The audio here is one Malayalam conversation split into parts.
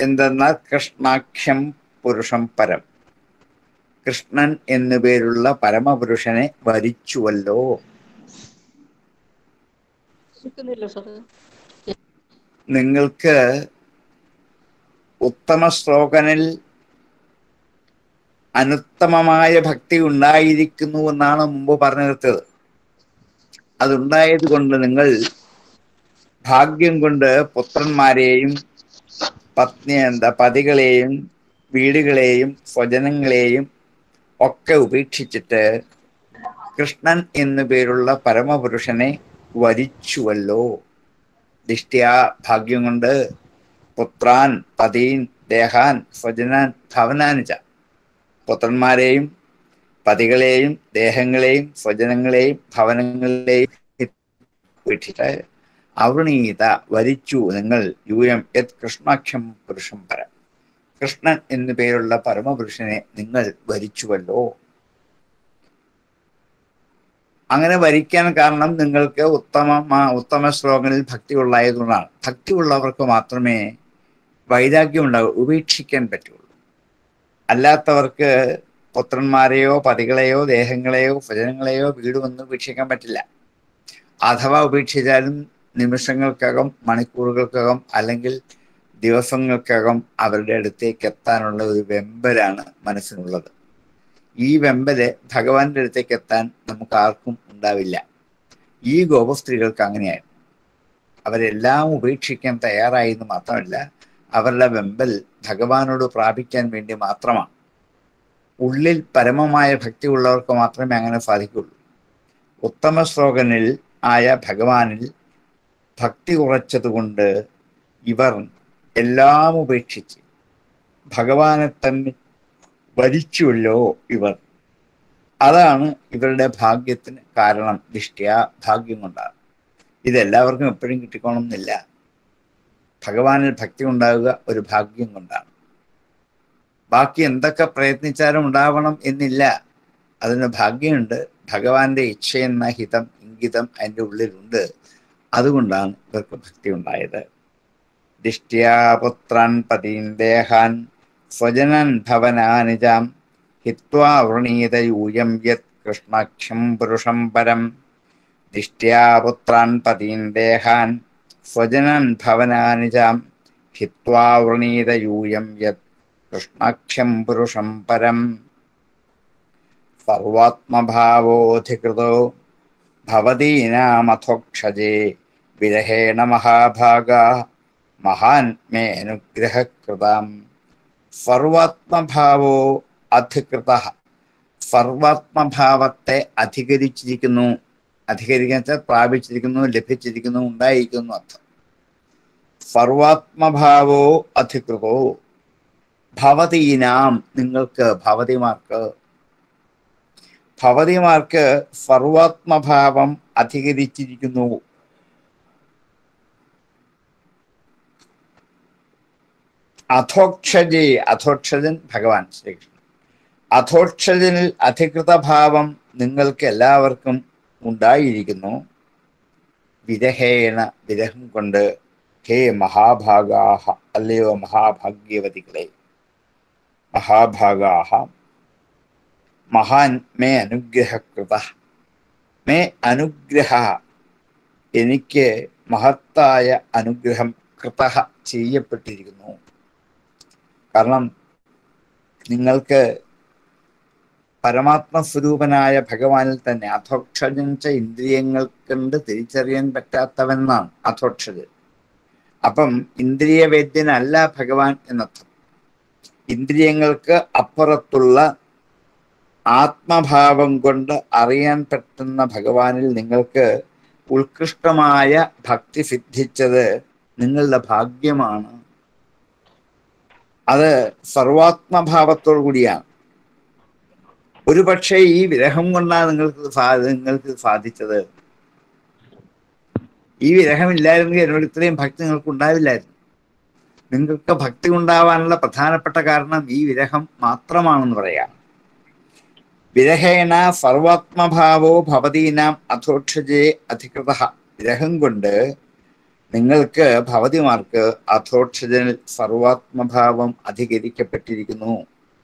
എന്തെന്നാൽ കൃഷ്ണാഖ്യം പുരുഷം പരം കൃഷ്ണൻ എന്നു പേരുള്ള പരമപുരുഷനെ വരിച്ചുവല്ലോ കേൾക്കുന്നില്ല സാറേ നിങ്ങൾക്ക് ഉത്തമ ശ്ലോകനിൽ അനുത്തമമായ ഭക്തി ഉണ്ടായിരിക്കുന്നു എന്നാണ് മുമ്പ് പറഞ്ഞു നിർത്തിയത് അതുണ്ടായത് കൊണ്ട് നിങ്ങൾ ഭാഗ്യം കൊണ്ട് പുത്രന്മാരെയും പത്നി എന്താ പതികളെയും വീടുകളെയും സ്വജനങ്ങളെയും ഒക്കെ ഉപേക്ഷിച്ചിട്ട് കൃഷ്ണൻ എന്നു പേരുള്ള പരമപുരുഷനെ വരിച്ചുവല്ലോ ദിഷ്ട്യാ ഭാഗ്യം കൊണ്ട് പുത്രാൻ പതീൻ ദേഹാൻ സ്വജനാൻ ഭവനാനുച പുത്രന്മാരെയും പതികളെയും ദേഹങ്ങളെയും സ്വജനങ്ങളെയും ഭവനങ്ങളെയും വീട്ടിട്ട് അവണീത വരിച്ചു നിങ്ങൾ യൂയം യത് കൃഷ്ണാഖ്യം പുരുഷം പരം കൃഷ്ണൻ എന്നു പേരുള്ള പരമപുരുഷനെ നിങ്ങൾ വരിച്ചുവല്ലോ അങ്ങനെ വരിക്കാൻ കാരണം നിങ്ങൾക്ക് ഉത്തമ ഉത്തമ ശ്ലോകനിൽ ഭക്തി ഉള്ളായതുകൊണ്ടാണ് ഭക്തി ഉള്ളവർക്ക് മാത്രമേ വൈരാഗ്യം ഉണ്ടാകൂ ഉപേക്ഷിക്കാൻ പറ്റുള്ളൂ അല്ലാത്തവർക്ക് പുത്രന്മാരെയോ പതികളെയോ ദേഹങ്ങളെയോ ഭജനങ്ങളെയോ വീടുമൊന്നും ഉപേക്ഷിക്കാൻ പറ്റില്ല അഥവാ ഉപേക്ഷിച്ചാലും നിമിഷങ്ങൾക്കകം മണിക്കൂറുകൾക്കകം അല്ലെങ്കിൽ ദിവസങ്ങൾക്കകം അവരുടെ അടുത്തേക്ക് എത്താനുള്ള ഒരു വെമ്പലാണ് മനസ്സിനുള്ളത് ഈ വെമ്പല് ഭഗവാന്റെ അടുത്തേക്ക് എത്താൻ നമുക്ക് ആർക്കും ഉണ്ടാവില്ല ഈ ഗോപസ്ത്രീകൾക്ക് അങ്ങനെയായിരുന്നു അവരെല്ലാം ഉപേക്ഷിക്കാൻ തയ്യാറായി എന്ന് മാത്രമല്ല അവരുടെ വെമ്പൽ ഭഗവാനോട് പ്രാപിക്കാൻ വേണ്ടി മാത്രമാണ് ഉള്ളിൽ പരമമായ ഭക്തി ഉള്ളവർക്ക് മാത്രമേ അങ്ങനെ സാധിക്കുള്ളൂ ഉത്തമ ശ്ലോകനിൽ ആയ ഭഗവാനിൽ ഭക്തി കുറച്ചതുകൊണ്ട് ഇവർ എല്ലാം ഉപേക്ഷിച്ച് ഭഗവാനെ തന്നെ വരിച്ചുവല്ലോ ഇവർ അതാണ് ഇവരുടെ ഭാഗ്യത്തിന് കാരണം ദിഷ്ട്യ ഭാഗ്യം കൊണ്ടാണ് ഇതെല്ലാവർക്കും എപ്പോഴും കിട്ടിക്കോണമെന്നില്ല ഭഗവാനിൽ ഭക്തി ഉണ്ടാവുക ഒരു ഭാഗ്യം കൊണ്ടാണ് ബാക്കി എന്തൊക്കെ പ്രയത്നിച്ചാലും ഉണ്ടാവണം എന്നില്ല അതിന് ഭാഗ്യമുണ്ട് ഭഗവാന്റെ ഇച്ഛയെന്ന ഹിതം ഇംഗിതം അതിൻ്റെ ഉള്ളിലുണ്ട് അതുകൊണ്ടാണ് ഇവർക്ക് ഭക്തി ഉണ്ടായത് ദിഷ്ട്യാപുത്രൻ പതീൻ ദേഹാൻ സ്വജനൻ ഭവനാനിജാം ഹിത്വാ വൃണീത യൂയം യത് കൃഷ്ണാഖ്യം പുരുഷം പരം ദിഷ്ട്യാപുത്രാൻ പതീൻ ദേഹാൻ സ്വജനൻ ഭവനാനിജാം ഹിത്വാ വൃണീത യൂയം യത് കൃഷ്ണാഖ്യം പുരുഷം പരം സർവാത്മഭാവോധികൃതോ ഭവതീനാമഥോക്ഷജേ വിരഹേണ മഹാഭാഗ മഹാൻ മേ അനുഗ്രഹകൃതാം സർവാത്മഭാവോ അധികൃത സർവാത്മഭാവത്തെ അധികരിച്ചിരിക്കുന്നു അധികരിക്കാൻ വെച്ചാൽ പ്രാപിച്ചിരിക്കുന്നു ലഭിച്ചിരിക്കുന്നു ഉണ്ടായിരിക്കുന്നു അർത്ഥം സർവാത്മഭാവോ അധികൃതോ ഭവതീനാം നിങ്ങൾക്ക് ഭവതിമാർക്ക് ഭവതിമാർക്ക് സർവാത്മഭാവം അധികരിച്ചിരിക്കുന്നു അധോക്ഷജേ അധോക്ഷജൻ ഭഗവാൻ ശ്രീകൃഷ്ണൻ അധോക്ഷജനിൽ അധികൃത ഭാവം നിങ്ങൾക്ക് എല്ലാവർക്കും ഉണ്ടായിരിക്കുന്നു വിരഹേണ വിരഹം കൊണ്ട് ഹേ മഹാഭാഗാഹ അല്ലയോ മഹാഭാഗ്യവതികളെ മഹാഭാഗാഹ മഹാൻ മേ അനുഗ്രഹകൃത മേ അനുഗ്രഹ എനിക്ക് മഹത്തായ അനുഗ്രഹം കൃത ചെയ്യപ്പെട്ടിരിക്കുന്നു കാരണം നിങ്ങൾക്ക് പരമാത്മസ്വരൂപനായ ഭഗവാനിൽ തന്നെ അധോക്ഷജൻ ച ഇന്ദ്രിയങ്ങൾ കൊണ്ട് തിരിച്ചറിയാൻ പറ്റാത്തവെന്നാണ് അധോക്ഷജൻ അപ്പം ഇന്ദ്രിയവേദ്യനല്ല ഭഗവാൻ എന്നർത്ഥം ഇന്ദ്രിയങ്ങൾക്ക് അപ്പുറത്തുള്ള ആത്മഭാവം കൊണ്ട് അറിയാൻ പറ്റുന്ന ഭഗവാനിൽ നിങ്ങൾക്ക് ഉത്കൃഷ്ടമായ ഭക്തി സിദ്ധിച്ചത് നിങ്ങളുടെ ഭാഗ്യമാണ് അത് സർവാത്മഭാവത്തോടു കൂടിയാണ് ഒരുപക്ഷെ ഈ വിരഹം കൊണ്ടാണ് നിങ്ങൾക്ക് സാ- നിങ്ങൾക്ക് സാധിച്ചത് ഈ വിരഹമില്ലായിരുന്നെങ്കിൽ എന്നോട് ഇത്രയും ഭക്തി നിങ്ങൾക്ക് ഉണ്ടാവില്ലായിരുന്നു നിങ്ങൾക്ക് ഭക്തി ഉണ്ടാവാനുള്ള പ്രധാനപ്പെട്ട കാരണം ഈ വിരഹം മാത്രമാണെന്ന് പറയാം വിരഹേണ സർവാത്മഭാവോ ഭവതീനാം അധോക്ഷജേ അധികൃത വിരഹം കൊണ്ട് നിങ്ങൾക്ക് ഭവതിമാർക്ക് അധോക്ഷജനിൽ സർവാത്മഭാവം അധികരിക്കപ്പെട്ടിരിക്കുന്നു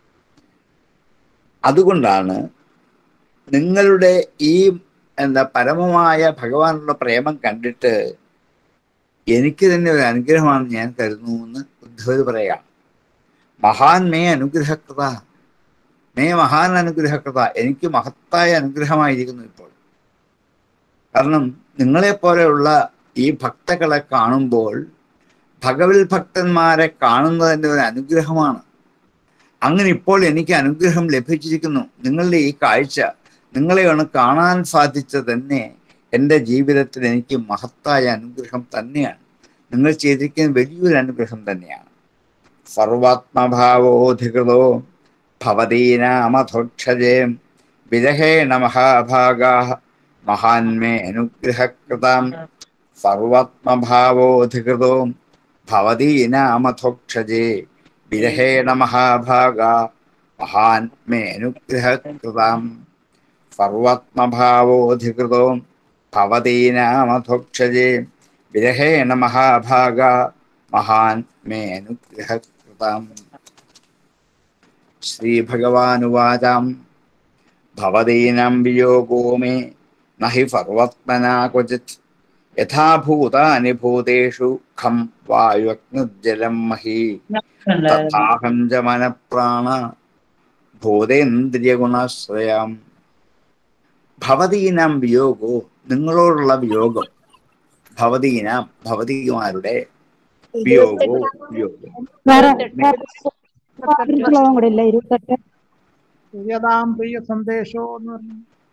അതുകൊണ്ടാണ് നിങ്ങളുടെ ഈ എന്താ പരമമായ ഭഗവാനുള്ള പ്രേമം കണ്ടിട്ട് എനിക്ക് തന്നെ ഒരു അനുഗ്രഹമാണ് ഞാൻ കരുതുന്നു എന്ന് ഉദ്ധവർ പറയാം മഹാൻ മേ അനുഗ്രഹകൃത മേ മഹാൻ അനുഗ്രഹകൃത എനിക്ക് മഹത്തായ അനുഗ്രഹമായിരിക്കുന്നു ഇപ്പോൾ കാരണം നിങ്ങളെപ്പോലെയുള്ള ഈ ഭക്തകളെ കാണുമ്പോൾ ഭഗവത് ഭക്തന്മാരെ കാണുന്നതിൻ്റെ ഒരു അനുഗ്രഹമാണ് അങ്ങനെ ഇപ്പോൾ എനിക്ക് അനുഗ്രഹം ലഭിച്ചിരിക്കുന്നു നിങ്ങളുടെ ഈ കാഴ്ച നിങ്ങളെ ഒന്ന് കാണാൻ സാധിച്ചത് തന്നെ എൻ്റെ ജീവിതത്തിൽ എനിക്ക് മഹത്തായ അനുഗ്രഹം തന്നെയാണ് നിങ്ങൾ ചെയ്തിരിക്കുന്ന വലിയൊരു അനുഗ്രഹം തന്നെയാണ് സർവാത്മഭാവോധികൃതോ ഭവതീനാമധോക്ഷജേ വിരഹേണ മഹാഭാഗാ മഹാന്മേ അനുഗ്രഹകൃതാം സർവാത്മഭാവോധികൃതോ ഭവതീനാമധോക്ഷജേ വിരഹേണ മഹാഭാഗാ മഹാൻ മേ അനുഗ്രഹകൃതാം സർവാത്മഭാവോധികൃതോ ഭവതീനാമധോക്ഷജേ വിരഹേണ മഹാഭാഗ മഹാൻ മേ അനുഗ്രഹകൃതാം ശ്രീഭഗവാനുവാചാം ഭവതീനാം വിയോഗോ മേ നഹി സർവത്മനാ ക്വചിത് യഥാഭൂതാനി ഭൂതേഷു ഖം വായുഗ്നിർജലം മഹി തഥാഹം ച മനഃപ്രാണ ഭൂതേന്ദ്രിയഗുണാശ്രയാം ഭവതീനാം വിയോഗോ നിങ്ങളോടുള്ള വിയോഗം ഭവതീനാം ഭവതിമാരുടെ വിയോഗോ വിയോഗം വേറെ വേറെ ഒരു ശ്ലോകം കൂടെ ഇല്ല ഇരുപത്തെട്ട് പ്രിയതാം പ്രിയ സന്ദേശോ എന്ന് പറഞ്ഞു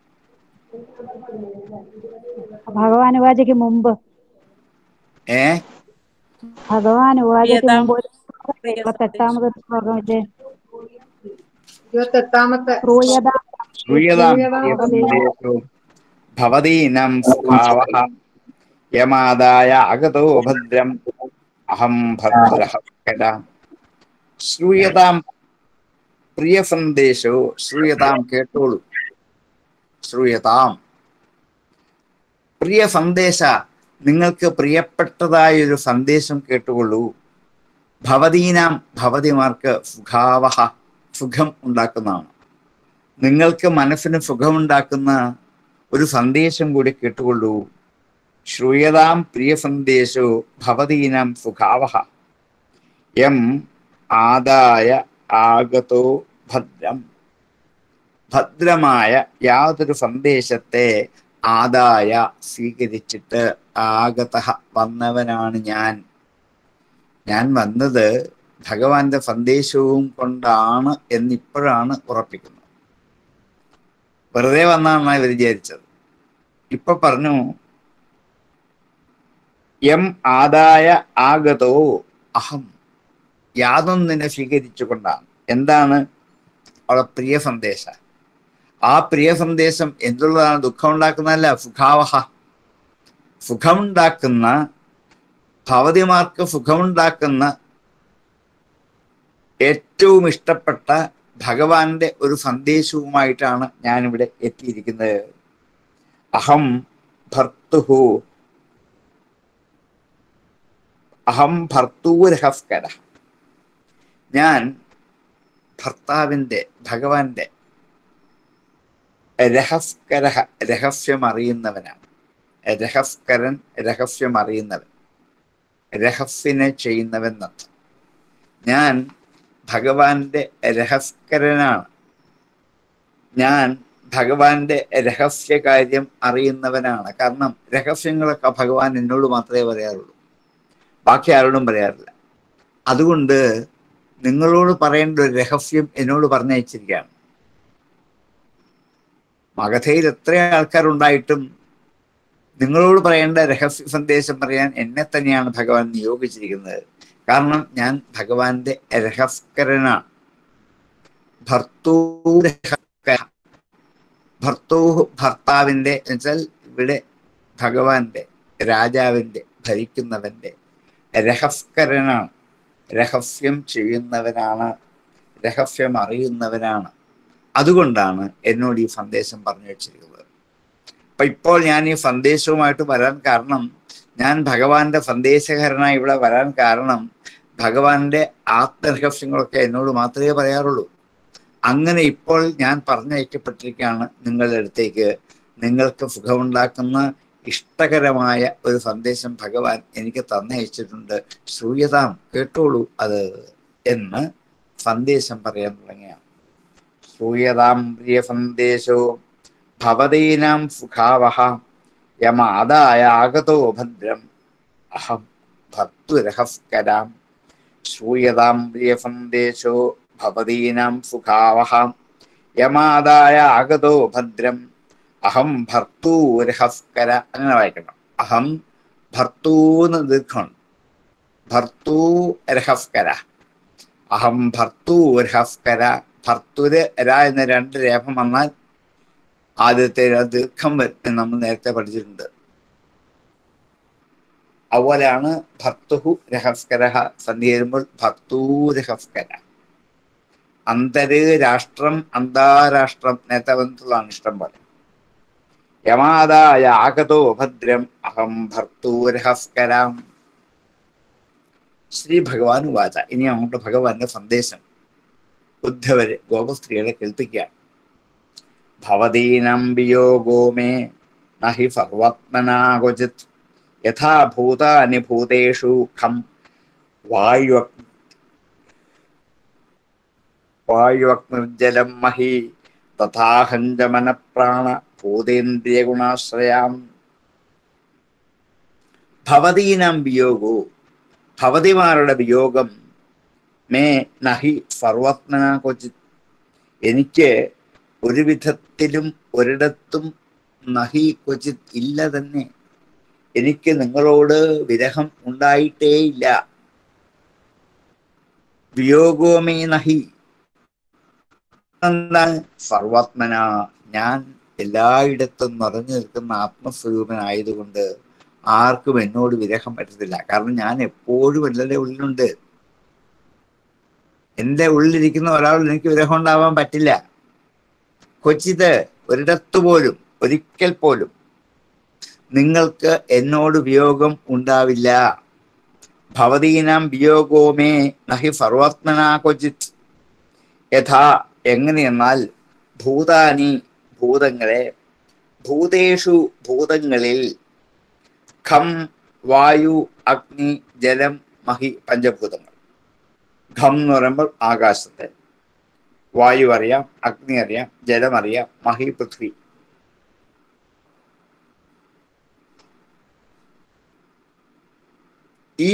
ഭഗവാൻ ഉപാചയ്ക്ക് മുമ്പ് ഏ ഭഗവാൻ ഉപാചയ്ക്ക് പ്രിയതാം മുമ്പ് ഒരു ഇരുപത്തെട്ടാമത് ശ്ലോകം ഇല്ലേ ഇരുപത്തെട്ടാമത്തെ ക്രൂയത ശ്രൂയതാം ശ്രൂയതാം സന്ദേശോ ഭവതീനാം സ്വഭാവഃ യമാദായ അഗതോ ഭദ്രം അഹം ഭദ്രഃ കട ശ്രൂയതാം പ്രിയ സന്ദേശോ ശ്രൂയതാം കേട്ടോളൂ ശ്രൂയതാം പ്രിയ സന്ദേശ നിങ്ങൾക്ക് പ്രിയപ്പെട്ടതായ ഒരു സന്ദേശം കേട്ടുകൊള്ളൂ ഭവതീനാം ഭവതിമാർക്ക് സുഖാവഹ സുഖം ഉണ്ടാക്കുന്നതാണ് നിങ്ങൾക്ക് മനസ്സിന് സുഖമുണ്ടാക്കുന്ന ഒരു സന്ദേശം കൂടി കേട്ടുകൊള്ളൂ ശ്രൂയതാം പ്രിയ സന്ദേശോ ഭവതീനാം സുഖാവഹ യം ആദായ ആഗതോ ഭദ്രം ഭദ്രമായ യാതൊരു സന്ദേശത്തെ ആദായ സ്വീകരിച്ചിട്ട് ആഗത വന്നവനാണ് ഞാൻ ഞാൻ വന്നത് ഭഗവാന്റെ സന്ദേശവും കൊണ്ടാണ് എന്നിപ്പോഴാണ് ഉറപ്പിക്കുന്നത് വെറുതെ വന്നാണ് ഇവർ വിചാരിച്ചത് ഇപ്പൊ പറഞ്ഞു എം ആദായ ആഗതോ അഹം യാതൊന്നിനെ സ്വീകരിച്ചുകൊണ്ടാണ് എന്താണ് അവളെ പ്രിയ സന്ദേശ ആ പ്രിയ സന്ദേശം എന്തുള്ളതാണ് ദുഃഖം ഉണ്ടാക്കുന്നതല്ല സുഖാവഹ സുഖമുണ്ടാക്കുന്ന ഭവതിമാർക്ക് സുഖമുണ്ടാക്കുന്ന ഏറ്റവും ഇഷ്ടപ്പെട്ട ഭഗവാന്റെ ഒരു സന്ദേശവുമായിട്ടാണ് ഞാനിവിടെ എത്തിയിരിക്കുന്നത് അഹം ഭർത്തുഹു അഹം ഭർത്തൂരഹസ്കര ഞാൻ ഭർത്താവിൻ്റെ ഭഗവാന്റെ രഹസ്കര രഹസ്യം അറിയുന്നവനാണ് രഹസ്കരൻ രഹസ്യം അറിയുന്നവൻ രഹസ്യനെ ചെയ്യുന്നവൻ എന്നർത്ഥം ഞാൻ ഭഗവാന്റെ രഹസ്കരനാണ് ഞാൻ ഭഗവാന്റെ രഹസ്യകാര്യം അറിയുന്നവനാണ് കാരണം രഹസ്യങ്ങളൊക്കെ ഭഗവാൻ എന്നോട് മാത്രമേ പറയാറുള്ളൂ ബാക്കി ആരോടും പറയാറില്ല അതുകൊണ്ട് നിങ്ങളോട് പറയേണ്ട ഒരു രഹസ്യം എന്നോട് പറഞ്ഞയച്ചിരിക്കുകയാണ് മഗധയിൽ എത്ര ആൾക്കാരുണ്ടായിട്ടും നിങ്ങളോട് പറയേണ്ട രഹസ്യ സന്ദേശം പറയാൻ എന്നെ തന്നെയാണ് ഭഗവാൻ നിയോഗിച്ചിരിക്കുന്നത് കാരണം ഞാൻ ഭഗവാന്റെ രഹസ്കരനാണ് ഭർത്തൂ രഹസ്കര ഭർത്തൂ ഭർത്താവിന്റെ എന്നുവെച്ചാൽ ഇവിടെ ഭഗവാന്റെ രാജാവിന്റെ ഭരിക്കുന്നവന്റെ രഹസ്കരനാണ് രഹസ്യം ചെയ്യുന്നവനാണ് രഹസ്യം അറിയുന്നവനാണ് അതുകൊണ്ടാണ് എന്നോട് ഈ സന്ദേശം പറഞ്ഞു വെച്ചിരിക്കുന്നത് അപ്പൊ ഇപ്പോൾ ഞാൻ ഈ സന്ദേശവുമായിട്ട് വരാൻ കാരണം ഞാൻ ഭഗവാന്റെ സന്ദേശകരനായി ഇവിടെ വരാൻ കാരണം ഭഗവാന്റെ ആത്മരഹസ്യങ്ങളൊക്കെ എന്നോട് മാത്രമേ പറയാറുള്ളൂ അങ്ങനെ ഇപ്പോൾ ഞാൻ പറഞ്ഞയക്കപ്പെട്ടിരിക്കുകയാണ് നിങ്ങളുടെ അടുത്തേക്ക് നിങ്ങൾക്ക് സുഖമുണ്ടാക്കുന്ന ഇഷ്ടകരമായ ഒരു സന്ദേശം ഭഗവാൻ എനിക്ക് തന്നയച്ചിട്ടുണ്ട് ശ്രൂയതാം കേട്ടോളൂ അത് എന്ന് സന്ദേശം പറയാൻ തുടങ്ങിയ ശ്രൂയതാം പ്രിയ സന്ദേശോ ഭവതീനാം സുഖാവഹ യമാദായ ആഗതോ ഭദ്രം അഹം ഭർത്തുരഹസ്കരാം ശ്രൂയതാം പ്രിയ സന്ദേശോ ഭവതീനാം സുഖാവഹ യമാദായ ആഗതോ ഭദ്രം അഹം ഭർത്തൂരഹസ്കര അങ്ങനെ വായിക്കണം അഹം ഭർത്തൂന്ന് ദീർഘം ഭർത്തൂരഹസ്കര അഹം ഭർത്തൂരഹസ്കര ഭർത്തുര് ര എന്ന രണ്ട് രേഖം വന്നാൽ ആദ്യത്തെ ദീർഘം വരും നമ്മൾ നേരത്തെ പഠിച്ചിട്ടുണ്ട് അതുപോലെയാണ് ഭർത്തുഹു രഹസ്കര സന്ധി വരുമ്പോൾ ഭക്തൂരഹസ്കര അന്തര് രാഷ്ട്രം അന്താരാഷ്ട്രം നേരത്തെ വന്നിട്ടുള്ളതാണ് ഇഷ്ടം പോലെ യമാദായ ആഗതോ ഭദ്രം അഹം ഭർത്തൂരഹസ്കരാം ശ്രീ ഭഗവാൻ വാച ഇനി അങ്ങോട്ട് ഭഗവാന്റെ സന്ദേശം ബുദ്ധവരെ ഗോപസ്ത്രീകളെ കേൾപ്പിക്കുക ഭവതീനം വിയോഗോ മേ നഹി സർവത്മനാ ക്വചിത് യഥാ ഭൂതാനി ഭൂതേഷു ഖം വായു വായുഅഗ്നിർജലം മഹി തഥാഹഞ്ചമന പ്രാണ ഭൂതേന്ദ്രിയ ഗുണാശ്രയാം ഭവതീനാം വിയോഗോ ഭവതിമാരുടെ വിയോഗം മേ നഹി സർവത്മന ക്വചിത് എനിക്ക് ഒരു വിധത്തിലും ഒരിടത്തും നഹി ക്വചിത് ഇല്ല തന്നെ എനിക്ക് നിങ്ങളോട് വിരഹം ഉണ്ടായിട്ടേയില്ല വിയോഗോമേ നഹി എന്താണ് സർവാത്മന ഞാൻ എല്ലായിടത്തും നിറഞ്ഞു നിൽക്കുന്ന ആത്മസ്വരൂപനായതുകൊണ്ട് ആർക്കും എന്നോട് വിരഹം പറ്റത്തില്ല കാരണം ഞാൻ എപ്പോഴും എല്ലാവരുടെ ഉള്ളിലുണ്ട് എൻ്റെ ഉള്ളിലിരിക്കുന്ന ഒരാൾ എനിക്ക് വിരഹം ഉണ്ടാവാൻ പറ്റില്ല കൊച്ചിത് ഒരിടത്തു പോലും ഒരിക്കൽ പോലും നിങ്ങൾക്ക് എന്നോട് വിയോഗം ഉണ്ടാവില്ല ഭവതീനാം വിയോഗോമേ നഹി സർവാത്മനാ ക്വചിത് യഥാ എങ്ങനെയെന്നാൽ ഭൂതാനി ഭൂതങ്ങളെ ഭൂതേഷു ഭൂതങ്ങളിൽ ഖം വായു അഗ്നി ജലം മഹി പഞ്ചഭൂതങ്ങൾ ഖം എന്ന് പറയുമ്പോൾ ആകാശത്തെ വായു അറിയാം അഗ്നി അറിയാം ജലം അറിയാം മഹി പൃഥ്വി ഈ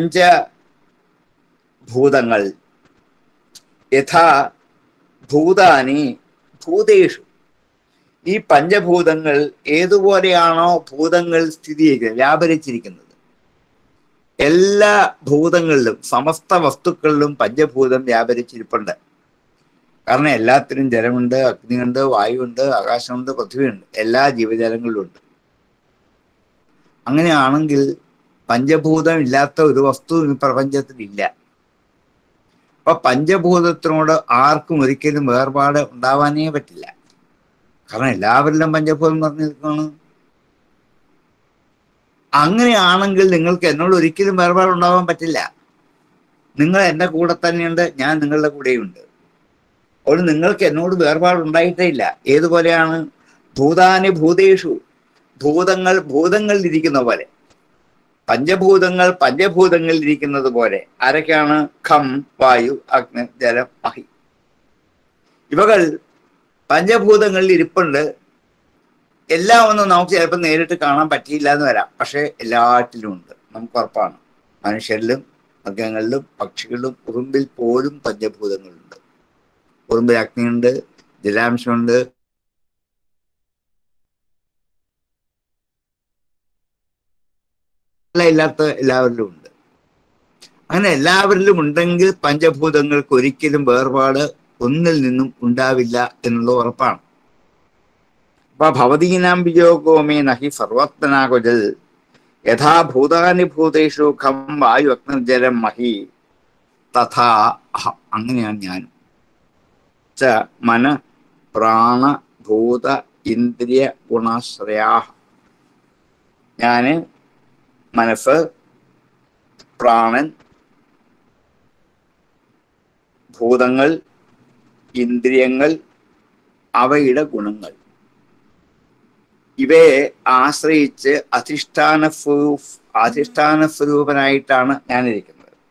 പഞ്ചഭൂതങ്ങൾ യഥാ ഭൂതാനി ഭൂതേഷു ഈ പഞ്ചഭൂതങ്ങൾ ഏതുപോലെയാണോ ഭൂതങ്ങൾ സ്ഥിതി ചെയ്യുന്നത് വ്യാപരിച്ചിരിക്കുന്നത് എല്ലാ ഭൂതങ്ങളിലും സമസ്ത വസ്തുക്കളിലും പഞ്ചഭൂതം വ്യാപരിച്ചിരിപ്പുണ്ട് കാരണം എല്ലാത്തിനും ജലമുണ്ട് അഗ്നിയുണ്ട് വായുവുണ്ട് ആകാശമുണ്ട് പൃഥ്വിയുണ്ട് എല്ലാ ജീവജാലങ്ങളിലും ഉണ്ട് അങ്ങനെയാണെങ്കിൽ പഞ്ചഭൂതം ഇല്ലാത്ത ഒരു വസ്തു ഈ പ്രപഞ്ചത്തിലില്ല അപ്പൊ പഞ്ചഭൂതത്തിനോട് ആർക്കും ഒരിക്കലും വേർപാട് ഉണ്ടാവാനേ പറ്റില്ല കാരണം എല്ലാവരിലും പഞ്ചഭൂതം നിറഞ്ഞു നിൽക്കുകയാണ് അങ്ങനെയാണെങ്കിൽ നിങ്ങൾക്ക് എന്നോട് ഒരിക്കലും വേർപാട് ഉണ്ടാവാൻ പറ്റില്ല നിങ്ങൾ എൻ്റെ കൂടെ തന്നെയുണ്ട് ഞാൻ നിങ്ങളുടെ കൂടെയുണ്ട് അതുകൊണ്ട് നിങ്ങൾക്ക് എന്നോട് വേർപാട് ഉണ്ടായിട്ടേ ഇല്ല ഏതുപോലെയാണ് ഭൂതാനി ഭൂതേഷു ഭൂതങ്ങൾ ഭൂതങ്ങളിൽ ഇരിക്കുന്ന പോലെ പഞ്ചഭൂതങ്ങൾ പഞ്ചഭൂതങ്ങളിൽ ഇരിക്കുന്നത് പോലെ ആരൊക്കെയാണ് ഖം വായു അഗ്നി ജലം മഹി ഇവകൾ പഞ്ചഭൂതങ്ങളിൽ ഇരിപ്പുണ്ട് എല്ലാം ഒന്നും നമുക്ക് ചിലപ്പോൾ നേരിട്ട് കാണാൻ പറ്റിയില്ല എന്ന് വരാം പക്ഷെ എല്ലാറ്റിലും ഉണ്ട് നമുക്ക് ഉറപ്പാണ് മനുഷ്യരിലും മൃഗങ്ങളിലും പക്ഷികളിലും ഉറുമ്പിൽ പോലും പഞ്ചഭൂതങ്ങളുണ്ട് ഉറുമ്പിൽ അഗ്നിയുണ്ട് ജലാംശമുണ്ട് ഇല്ലാത്ത എല്ലാവരിലും ഉണ്ട് അങ്ങനെ എല്ലാവരിലും ഉണ്ടെങ്കിൽ പഞ്ചഭൂതങ്ങൾക്ക് ഒരിക്കലും വേർപാട് ഒന്നിൽ നിന്നും ഉണ്ടാവില്ല എന്നുള്ള ഉറപ്പാണ് അപ്പൊ ഭവതീനാം വിയോഗോമേ നഹി സർവത്മനാകുജൽ യഥാ ഭൂതാനി ഭൂതേഷു ഖം വായു അഗ്നിജലം മഹി തഥാ അഹം അങ്ങനെയാണ് ഞാൻ ച മന പ്രാണ ഭൂത ഇന്ദ്രിയ ഗുണാശ്രയാ ഞാന് മനസ്സ് പ്രാണൻ ഭൂതങ്ങൾ ഇന്ദ്രിയങ്ങൾ അവയുടെ ഗുണങ്ങൾ ഇവയെ ആശ്രയിച്ച് അധിഷ്ഠാന സ്വരൂ- അധിഷ്ഠാന സ്വരൂപനായിട്ടാണ് ഞാൻ ഇരിക്കുന്നത്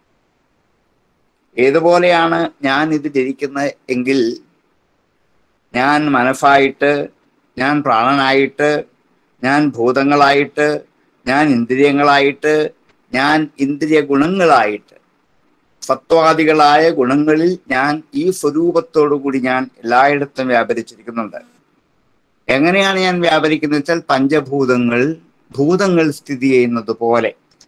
ഏതുപോലെയാണ് ഞാൻ ഇതിലിരിക്കുന്നത് എങ്കിൽ ഞാൻ മനസ്സായിട്ട് ഞാൻ പ്രാണനായിട്ട് ഞാൻ ഭൂതങ്ങളായിട്ട് ഞാൻ ഇന്ദ്രിയങ്ങളായിട്ട് ഞാൻ ഇന്ദ്രിയ ഗുണങ്ങളായിട്ട് സത്വാദികളായ ഗുണങ്ങളിൽ ഞാൻ ഈ സ്വരൂപത്തോടു കൂടി ഞാൻ എല്ലായിടത്തും വ്യാപരിച്ചിരിക്കുന്നുണ്ട് എങ്ങനെയാണ് ഞാൻ വ്യാപരിക്കുന്നത് വെച്ചാൽ പഞ്ചഭൂതങ്ങൾ ഭൂതങ്ങൾ സ്ഥിതി ചെയ്യുന്നത് പോലെ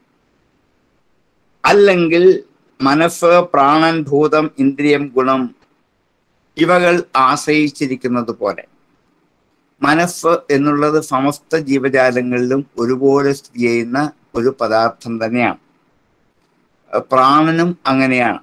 അല്ലെങ്കിൽ മനസ്സ് പ്രാണൻ ഭൂതം ഇന്ദ്രിയം ഗുണം ഇവകൾ ആശ്രയിച്ചിരിക്കുന്നത് പോലെ മനസ്സ് എന്നുള്ളത് സമസ്ത ജീവജാലങ്ങളിലും ഒരുപോലെ സ്ഥിതി ചെയ്യുന്ന ഒരു പദാർത്ഥം തന്നെയാണ് പ്രാണനും അങ്ങനെയാണ്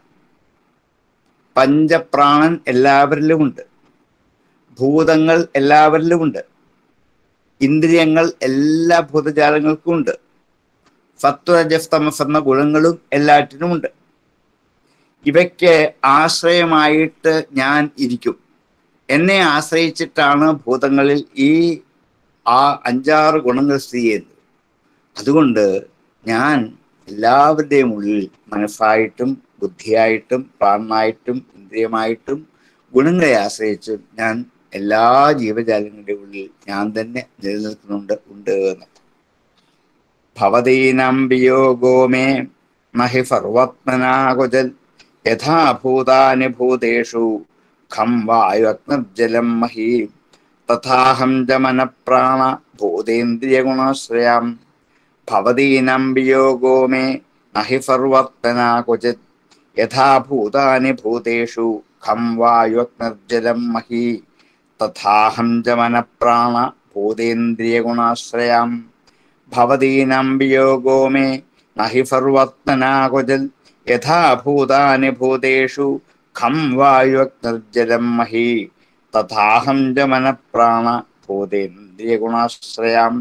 പഞ്ചപ്രാണൻ എല്ലാവരിലും ഉണ്ട് ഭൂതങ്ങൾ എല്ലാവരിലും ഉണ്ട് ഇന്ദ്രിയങ്ങൾ എല്ലാ ഭൂതജാലങ്ങൾക്കും ഉണ്ട് സത്വരജസ് തമസ് എന്ന ഗുണങ്ങളും എല്ലാറ്റിനുമുണ്ട് ഇവയ്ക്ക് ആശ്രയമായിട്ട് ഞാൻ ഇരിക്കും എന്നെ ആശ്രയിച്ചിട്ടാണ് ഭൂതങ്ങളിൽ ഈ ആ അഞ്ചാറ് ഗുണങ്ങൾ സ്ഥിതി ചെയ്യുന്നത് അതുകൊണ്ട് ഞാൻ എല്ലാവരുടെയും ഉള്ളിൽ മനസ്സായിട്ടും ബുദ്ധിയായിട്ടും പ്രാണനായിട്ടും ഇന്ദ്രിയമായിട്ടും ഗുണങ്ങളെ ആശ്രയിച്ചും ഞാൻ എല്ലാ ജീവജാലങ്ങളുടെ ഉള്ളിൽ ഞാൻ തന്നെ നിലനിൽക്കുന്നുണ്ട് ഉണ്ട് എന്ന് ഭവതീനം വിയോഗോ മേ നഹി സർവത്മനാകുജൽ യഥാഭൂതാനി ഭൂതേഷു ഖം വായുഗ്നിർജലം മഹി തഥാഹം ജമനപ്രാണ ഭൂതേന്ദ്രിയഗുണാശ്രയാം ഭവതീനം വിയോഗോ മേ നഹി സർവത്മനാകുചിത് യഥാഭൂതാനി ഭൂതേഷു ഖം വായുഗ്നിർജലം മഹി തഥാഹം ജമനപ്രാണ ഭൂതേന്ദ്രിയഗുണാശ്രയാം ഭവതീനം വിയോഗോ മേ നഹി സർവത്മനാകുജൽ യഥാഭൂതാനി ഭൂതേഷു ഖം വായുഗ്നിർജലം മഹി തഥാഹം ജമനപ്രാണ ഭൂതേന്ദ്രിയഗുണാശ്രയാം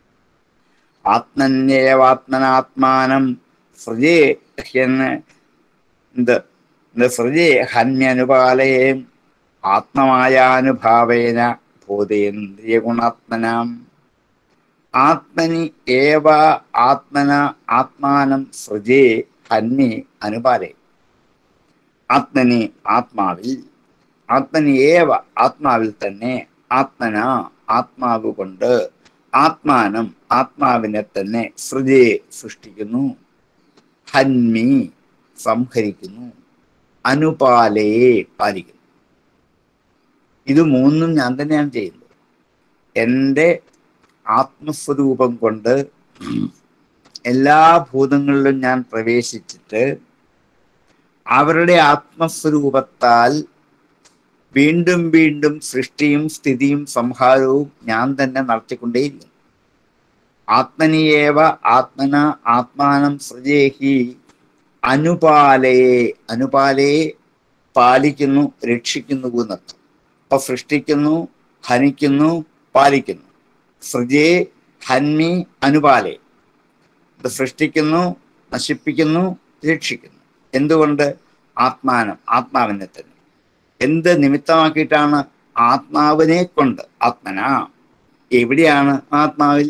ആത്മന്യേവാത്മനാത്മാനം സൃജേ ഹ്യന് എന്ത് എന്ത് സൃജേ ഹന്യനുപാലയേ ആത്മമായാനുഭാവേന ഭൂതേന്ദ്രിയഗുണാത്മനാം ആത്മനി ഏവ ആത്മന ആത്മാനം സൃജേ ഹന്യെ അനുപാലേ ആത്മനി ആത്മാവിൽ ആത്മനി ഏവ ആത്മാവിൽ തന്നെ ആത്മന ആത്മാവ് കൊണ്ട് ആത്മാനം ആത്മാവിനെ തന്നെ സൃജേ സൃഷ്ടിക്കുന്നു ഹന്മി സംഹരിക്കുന്നു അനുപാലയെ പാലിക്കുന്നു ഇത് മൂന്നും ഞാൻ തന്നെയാണ് ചെയ്യുന്നത് എൻ്റെ ആത്മസ്വരൂപം കൊണ്ട് എല്ലാ ഭൂതങ്ങളിലും ഞാൻ പ്രവേശിച്ചിട്ട് അവരുടെ ആത്മസ്വരൂപത്താൽ വീണ്ടും വീണ്ടും സൃഷ്ടിയും സ്ഥിതിയും സംഹാരവും ഞാൻ തന്നെ നടത്തിക്കൊണ്ടേയിരിക്കും ആത്മനിയേവ ആത്മന ആത്മാനം സൃജേഹി അനുപാലയെ അനുപാലയെ പാലിക്കുന്നു രക്ഷിക്കുന്നു എന്നർത്ഥം അപ്പൊ സൃഷ്ടിക്കുന്നു ഹനിക്കുന്നു പാലിക്കുന്നു സൃജേ ഹന്മി അനുപാലയെ ഇത് സൃഷ്ടിക്കുന്നു നശിപ്പിക്കുന്നു രക്ഷിക്കുന്നു എന്തുകൊണ്ട് ആത്മാനം ആത്മാവിനെ തന്നെ എന്ത് നിമിത്തമാക്കിയിട്ടാണ് ആത്മാവിനെ കൊണ്ട് ആത്മന എവിടെയാണ് ആത്മാവിൽ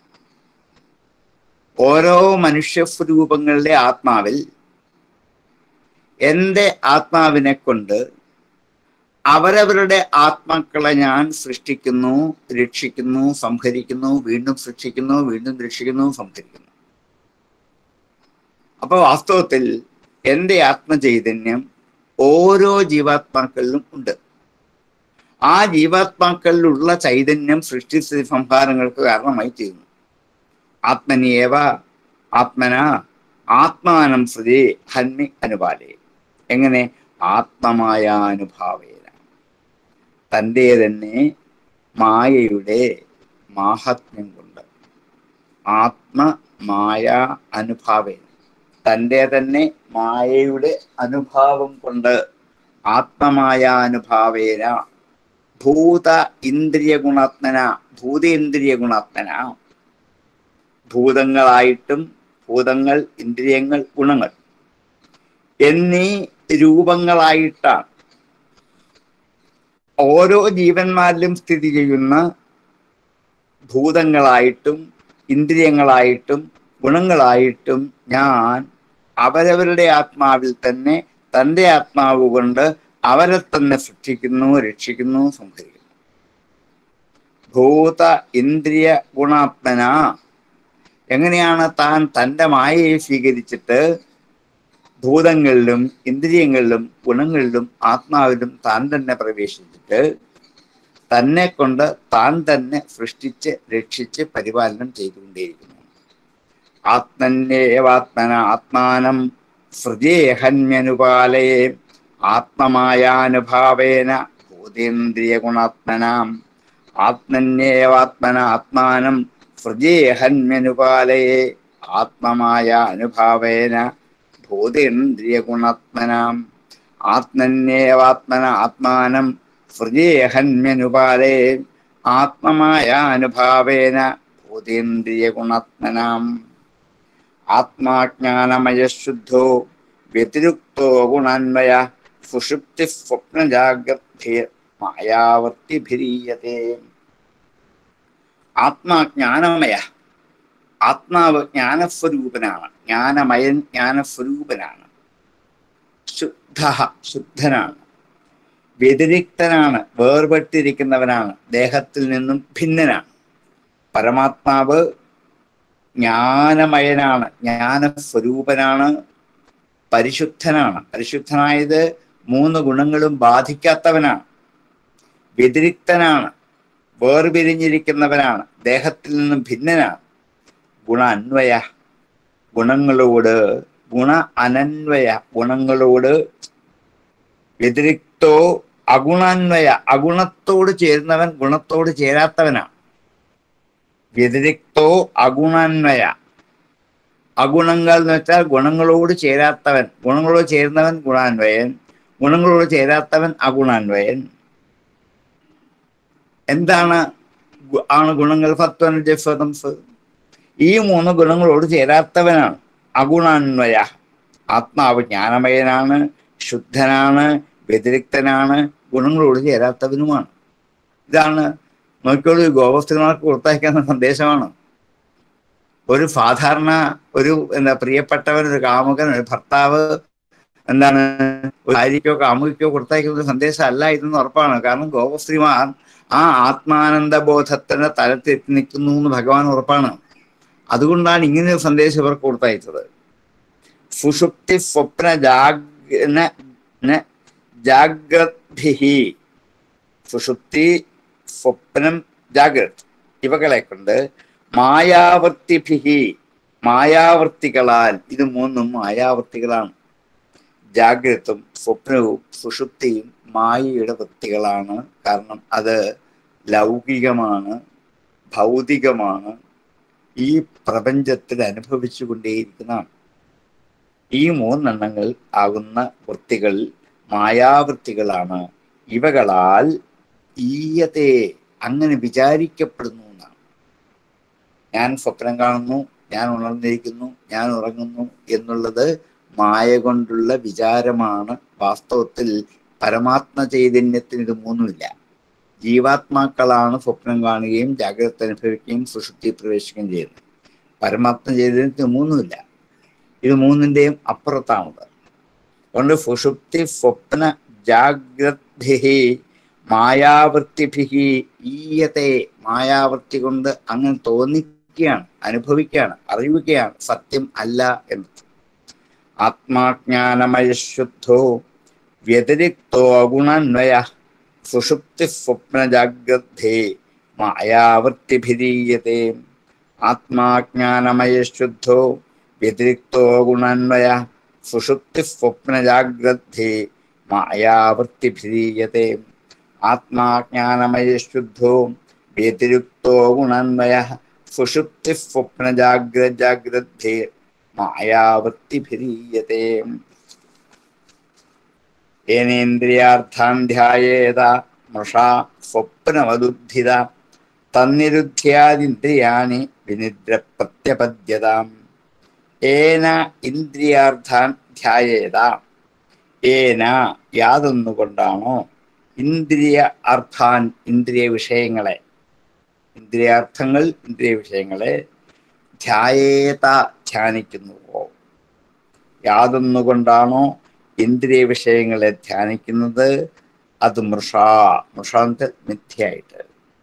ഓരോ മനുഷ്യ സ്വരൂപങ്ങളുടെ ആത്മാവിൽ എൻ്റെ ആത്മാവിനെ കൊണ്ട് അവരവരുടെ ആത്മാക്കളെ ഞാൻ സൃഷ്ടിക്കുന്നു രക്ഷിക്കുന്നു സംഹരിക്കുന്നു വീണ്ടും സൃഷ്ടിക്കുന്നു വീണ്ടും രക്ഷിക്കുന്നു സംഹരിക്കുന്നു അപ്പൊ വാസ്തവത്തിൽ എൻ്റെ ആത്മചൈതന്യം ഓരോ ജീവാത്മാക്കളിലും ഉണ്ട് ആ ജീവാത്മാക്കളിലുള്ള ചൈതന്യം സൃഷ്ടി സ്ഥിതി സംഹാരങ്ങൾക്ക് കാരണമായി തീരുന്നു ആത്മനിയേവ ആത്മന ആത്മാനം സൃതി ഹന്മി അനുപാലേ എങ്ങനെ ആത്മമായ അനുഭാവേന തൻ്റെ തന്നെ മായയുടെ മാഹാത്മ്യം കൊണ്ട് ആത്മമായ അനുഭാവേന തൻ്റെ തന്നെ മായയുടെ അനുഭാവം കൊണ്ട് ആത്മമായ അനുഭാവേന ഭൂത ഇന്ദ്രിയ ഗുണാത്മന ഭൂതേന്ദ്രിയ ഗുണാത്മന ഭൂതങ്ങളായിട്ടും ഭൂതങ്ങൾ ഇന്ദ്രിയങ്ങൾ ഗുണങ്ങൾ എന്നീ രൂപങ്ങളായിട്ടാണ് ഓരോ ജീവന്മാരിലും സ്ഥിതി ചെയ്യുന്ന ഭൂതങ്ങളായിട്ടും ഇന്ദ്രിയങ്ങളായിട്ടും ഗുണങ്ങളായിട്ടും ഞാൻ അവരവരുടെ ആത്മാവിൽ തന്നെ തൻ്റെ ആത്മാവ് കൊണ്ട് അവരെ തന്നെ സൃഷ്ടിക്കുന്നു രക്ഷിക്കുന്നു സംഹരിക്കുന്നു ഭൂത ഇന്ദ്രിയ ഗുണാത്മന എങ്ങനെയാണ് താൻ തൻ്റെ മായയെ സ്വീകരിച്ചിട്ട് ഭൂതങ്ങളിലും ഇന്ദ്രിയങ്ങളിലും ഗുണങ്ങളിലും ആത്മാവിലും താൻ തന്നെ പ്രവേശിച്ചിട്ട് തന്നെ കൊണ്ട് താൻ തന്നെ സൃഷ്ടിച്ച് രക്ഷിച്ച് പരിപാലനം ചെയ്തുകൊണ്ടേയിരിക്കുന്നു ആത്മന്യേവാത്മന ആത്മാനം സൃജേഹന്യനുപാലയെ ആത്മമായാനുഭാവേന ഭൂതേന്ദ്രിയ ഗുണാത്മനാം ആത്മന്യേവാത്മന ആത്മാനം സൃജേഹന്യനുപാലയെ ആത്മമായ അനുഭാവേന ഭൂതേന്ദ്രിയ ഗുണാത്മനാം ആത്മന്യേവാത്മന ആത്മാനം സൃജേഹന്യനുപാലയെ ആത്മമായ അനുഭാവേന ഭൂതേന്ദ്രിയ ഗുണാത്മനാം ആത്മാജ്ഞാനമയശുദ്ധോ വ്യതിരിക്തോ ഗുണാന്വയ സുഷുപ്തി സ്വപ്നജാഗ്രദ്ധീർ മായാവർത്തിഭിരീയത്തെ ആത്മാജ്ഞാനമയ ആത്മാവ് ജ്ഞാനസ്വരൂപനാണ് ജ്ഞാനമയൻ ജ്ഞാനസ്വരൂപനാണ് ശുദ്ധ ശുദ്ധനാണ് വ്യതിരിക്തനാണ് വേർപെട്ടിരിക്കുന്നവനാണ് ദേഹത്തിൽ നിന്നും ഭിന്നനാണ് പരമാത്മാവ് ജ്ഞാനമയനാണ് ജ്ഞാനസ്വരൂപനാണ് പരിശുദ്ധനാണ് പരിശുദ്ധനായത് മൂന്ന് ഗുണങ്ങളും ബാധിക്കാത്തവനാണ് വ്യതിരിക്തനാണ് വേർപിരിഞ്ഞിരിക്കുന്നവനാണ് ദേഹത്തിൽ നിന്നും ഭിന്നനാണ് ഗുണ അന്വയ ഗുണങ്ങളോട് ഗുണ അനന്വയ ഗുണങ്ങളോട് വ്യതിരിക്തോ അഗുണാന്വയ അഗുണത്തോട് ചേരുന്നവൻ ഗുണത്തോട് ചേരാത്തവനാണ് വ്യതിരിക്തോ അഗുണാന്വയ അഗുണങ്ങൾ എന്ന് വെച്ചാൽ ഗുണങ്ങളോട് ചേരാത്തവൻ ഗുണങ്ങളോട് ചേരുന്നവൻ ഗുണാന്വയൻ ഗുണങ്ങളോട് ചേരാത്തവൻ അഗുണാന്വയൻ എന്താണ് ഗു- ആണ് ഗുണങ്ങൾ ഫത്വൻ ജഫതംസ് ഈ മൂന്ന് ഗുണങ്ങളോട് ചേരാത്തവനാണ് അഗുണാന്വയ ആത്മാവ് ജ്ഞാനമയനാണ് ശുദ്ധനാണ് വ്യതിരിക്തനാണ് ഗുണങ്ങളോട് ചേരാത്തവനുമാണ് ഇതാണ് നോക്കിയോളൂ ഗോവസ്ത്രീമാർക്ക് കൊടുത്തയക്കുന്ന സന്ദേശമാണ് ഒരു സാധാരണ ഒരു എന്താ പ്രിയപ്പെട്ടവൻ ഒരു കാമുകൻ ഒരു ഭർത്താവ് എന്താണ് ഒരു ഭാര്യയ്ക്കോ കാമുകിക്കോ കൊടുത്തയക്കുന്ന ഒരു സന്ദേശം അല്ല ഇതെന്ന് ഉറപ്പാണ് കാരണം ഗോപസ്ത്രീമാർ ആ ആത്മാനന്ദ ബോധത്തിന്റെ തലത്തെത്തി നിൽക്കുന്നു എന്ന് ഭഗവാൻ ഉറപ്പാണ് അതുകൊണ്ടാണ് ഇങ്ങനെ ഒരു സന്ദേശം ഇവർക്ക് കൊടുത്തയച്ചത് സുഷുപ്തി സ്വപ്ന ജാഗ്ര ജാഗ്രദ്ഭിഹി സുഷുപ്തി സ്വപ്നം ജാഗ്രത് ഇവകളെ കൊണ്ട് മായാവർത്തിഭിഹി മായാവർത്തികളാൽ ഇത് മൂന്നും മായാവർത്തികളാണ് ജാഗ്രതും സ്വപ്നവും സുഷുപ്തിയും മായയുടെ വൃത്തികളാണ് കാരണം അത് ലൗകികമാണ് ഭൗതികമാണ് ഈ പ്രപഞ്ചത്തിൽ അനുഭവിച്ചു കൊണ്ടേയിരിക്കുന്നതാണ് ഈ മൂന്നെണ്ണങ്ങൾ ആകുന്ന വൃത്തികൾ മായാവൃത്തികളാണ് ഇവകളാൽ ഈയത്തെ അങ്ങനെ വിചാരിക്കപ്പെടുന്നു എന്നാണ് ഞാൻ സ്വപ്നം കാണുന്നു ഞാൻ ഉണർന്നിരിക്കുന്നു ഞാൻ ഉറങ്ങുന്നു എന്നുള്ളത് മായ കൊണ്ടുള്ള വിചാരമാണ് വാസ്തവത്തിൽ പരമാത്മ ചൈതന്യത്തിന് ഇത് മൂന്നുമില്ല ജീവാത്മാക്കളാണ് സ്വപ്നം കാണുകയും ജാഗ്രത അനുഭവിക്കുകയും സുഷുപ്തി പ്രവേശിക്കുകയും ചെയ്യുന്നത് പരമാത്മ ചൈതന്യത്തിന് മൂന്നുമില്ല ഇത് മൂന്നിന്റെയും അപ്പുറത്താണത് അതുകൊണ്ട് സുഷുപ്തി സ്വപ്ന ജാഗ്രദ്ഭിഹി മായാവൃത്തിഭിഹി ഈയത്തെ മായാവൃത്തി കൊണ്ട് അങ്ങനെ തോന്നിക്കുകയാണ് അനുഭവിക്കുകയാണ് അറിയുകയാണ് സത്യം അല്ല എന്ന് ആത്മാജ്ഞാനമയശുദ്ധോ വ്യതിരിക്തോ അഗുണന്വയ സുഷുപ്തി സ്വപ്ന ജാഗ്രദ്ധേ മായാവൃത്തിഭിരീയത്തെ ആത്മാജ്ഞാനമയശുദ്ധോ വ്യതിരിക്തോ ഗുണന്വയ സുഷുപ്തി സ്വപ്ന ജാഗ്രദ്ധേ മായാവൃത്തിഭിരീയത്തെ ആത്മാജ്ഞാനമയശുദ്ധോ വ്യതിരിക്തോ ഗുണന്വയ സുഷുപ്തി സ്വപ്ന ജാഗ്ര ജാഗ്രദ്ധേ മായാവൃത്തിഭിരീയത്തെ ഏനേന്ദ്രിയാർത്ഥാൻ ധ്യായേത മൃഷാ സ്വപ്നമതുദ്ധിത തന്നിരുദ്ധ്യാദിന്ദ്രിയാണി വിനിദ്ര പ്രത്യപദ്യതാം ഏന ഇന്ദ്രിയാർത്ഥാൻ ധ്യായേത ഏന യാതൊന്നുകൊണ്ടാണോ ഇന്ദ്രിയ അർത്ഥാൻ ഇന്ദ്രിയ വിഷയങ്ങളെ ഇന്ദ്രിയാർത്ഥങ്ങൾ ഇന്ദ്രിയ വിഷയങ്ങളെ ധ്യായേത ധ്യാനിക്കുന്നുവോ യാതൊന്നുകൊണ്ടാണോ ഇന്ദ്രിയ വിഷയങ്ങളെ ധ്യാനിക്കുന്നത് അത് മൃഷ മൃഷാന്ത മിഥ്യയായിട്ട്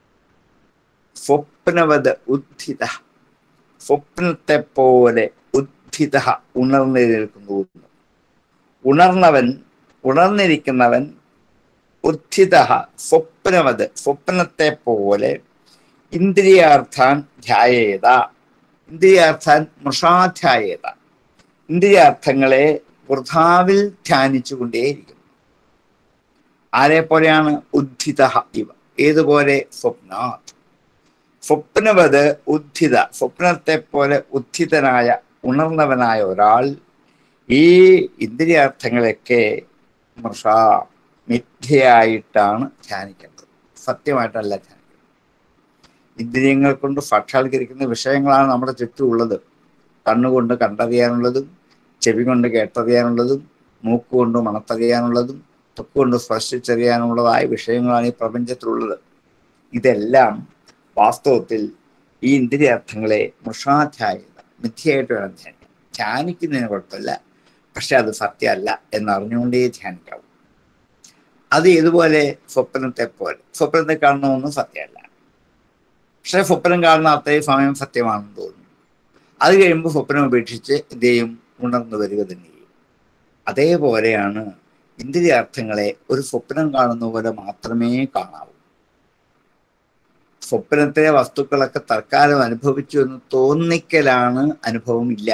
സ്വപ്നവത് ഉദ്ധിത സ്വപ്നത്തെ പോലെ ഉദ്ധിത ഉണർന്നു നിൽക്കുന്നു ഉണർന്നവൻ ഉണർന്നിരിക്കുന്നവൻ ഉദ്ധിത സ്വപ്നവത് സ്വപ്നത്തെ പോലെ ഇന്ദ്രിയാർത്ഥാൻ ധ്യായേത ഇന്ദ്രിയാർത്ഥാൻ മൃഷാധ്യായേത ഇന്ദ്രിയാർത്ഥങ്ങളെ വൃഥാവിൽ ധ്യാനിച്ചു കൊണ്ടേയിരിക്കുന്നു ആരെ പോലെയാണ് ഉദ്ധിത ഇവ ഏതുപോലെ സ്വപ്നാത് സ്വപ്നവത് ഉദ്ധിത സ്വപ്നത്തെ പോലെ ഉദ്ധിതനായ ഉണർന്നവനായ ഒരാൾ ഈ ഇന്ദ്രിയാർത്ഥങ്ങളൊക്കെ മൃഷ മിഥ്യയായിട്ടാണ് ധ്യാനിക്കേണ്ടത് സത്യമായിട്ടല്ല ധ്യാനിക്കുന്നത് ഇന്ദ്രിയങ്ങൾ കൊണ്ട് സാക്ഷാത്കരിക്കുന്ന വിഷയങ്ങളാണ് നമ്മുടെ ചുറ്റുമുള്ളത് കണ്ണുകൊണ്ട് കണ്ടറിയാനുള്ളതും ചെവി കൊണ്ട് കേട്ടറിയാനുള്ളതും മൂക്കുകൊണ്ട് മണത്തറിയാനുള്ളതും തൊക്കുകൊണ്ട് സ്പർശിച്ചറിയാനുള്ളതായ വിഷയങ്ങളാണ് ഈ പ്രപഞ്ചത്തിലുള്ളത് ഇതെല്ലാം വാസ്തവത്തിൽ ഈ ഇന്ദ്രിയാർത്ഥങ്ങളെ മൃഷാധ്യായത മിഥ്യയായിട്ട് വേണം ധ്യാനിക്കാൻ ധ്യാനിക്കുന്നതിന് കുഴപ്പമില്ല പക്ഷെ അത് സത്യമല്ല എന്നറിഞ്ഞുകൊണ്ടേ ധ്യാനിക്കാവൂ അത് ഇതുപോലെ സ്വപ്നത്തെ പോലെ സ്വപ്നത്തെ കാണുന്ന ഒന്നും സത്യമല്ല പക്ഷെ സ്വപ്നം കാണുന്ന അത്രയും സമയം സത്യമാണെന്ന് തോന്നുന്നു അത് കഴിയുമ്പോൾ സ്വപ്നം ഉപേക്ഷിച്ച് എന്ത് ചെയ്യും ഉണർന്നു വരിക തന്നെ ചെയ്യും അതേപോലെയാണ് ഇന്ദ്രിയാർത്ഥങ്ങളെ ഒരു സ്വപ്നം കാണുന്ന പോലെ മാത്രമേ കാണാവൂ സ്വപ്നത്തിലെ വസ്തുക്കളൊക്കെ തൽക്കാലം അനുഭവിച്ചു എന്ന് തോന്നിക്കലാണ് അനുഭവം ഇല്ല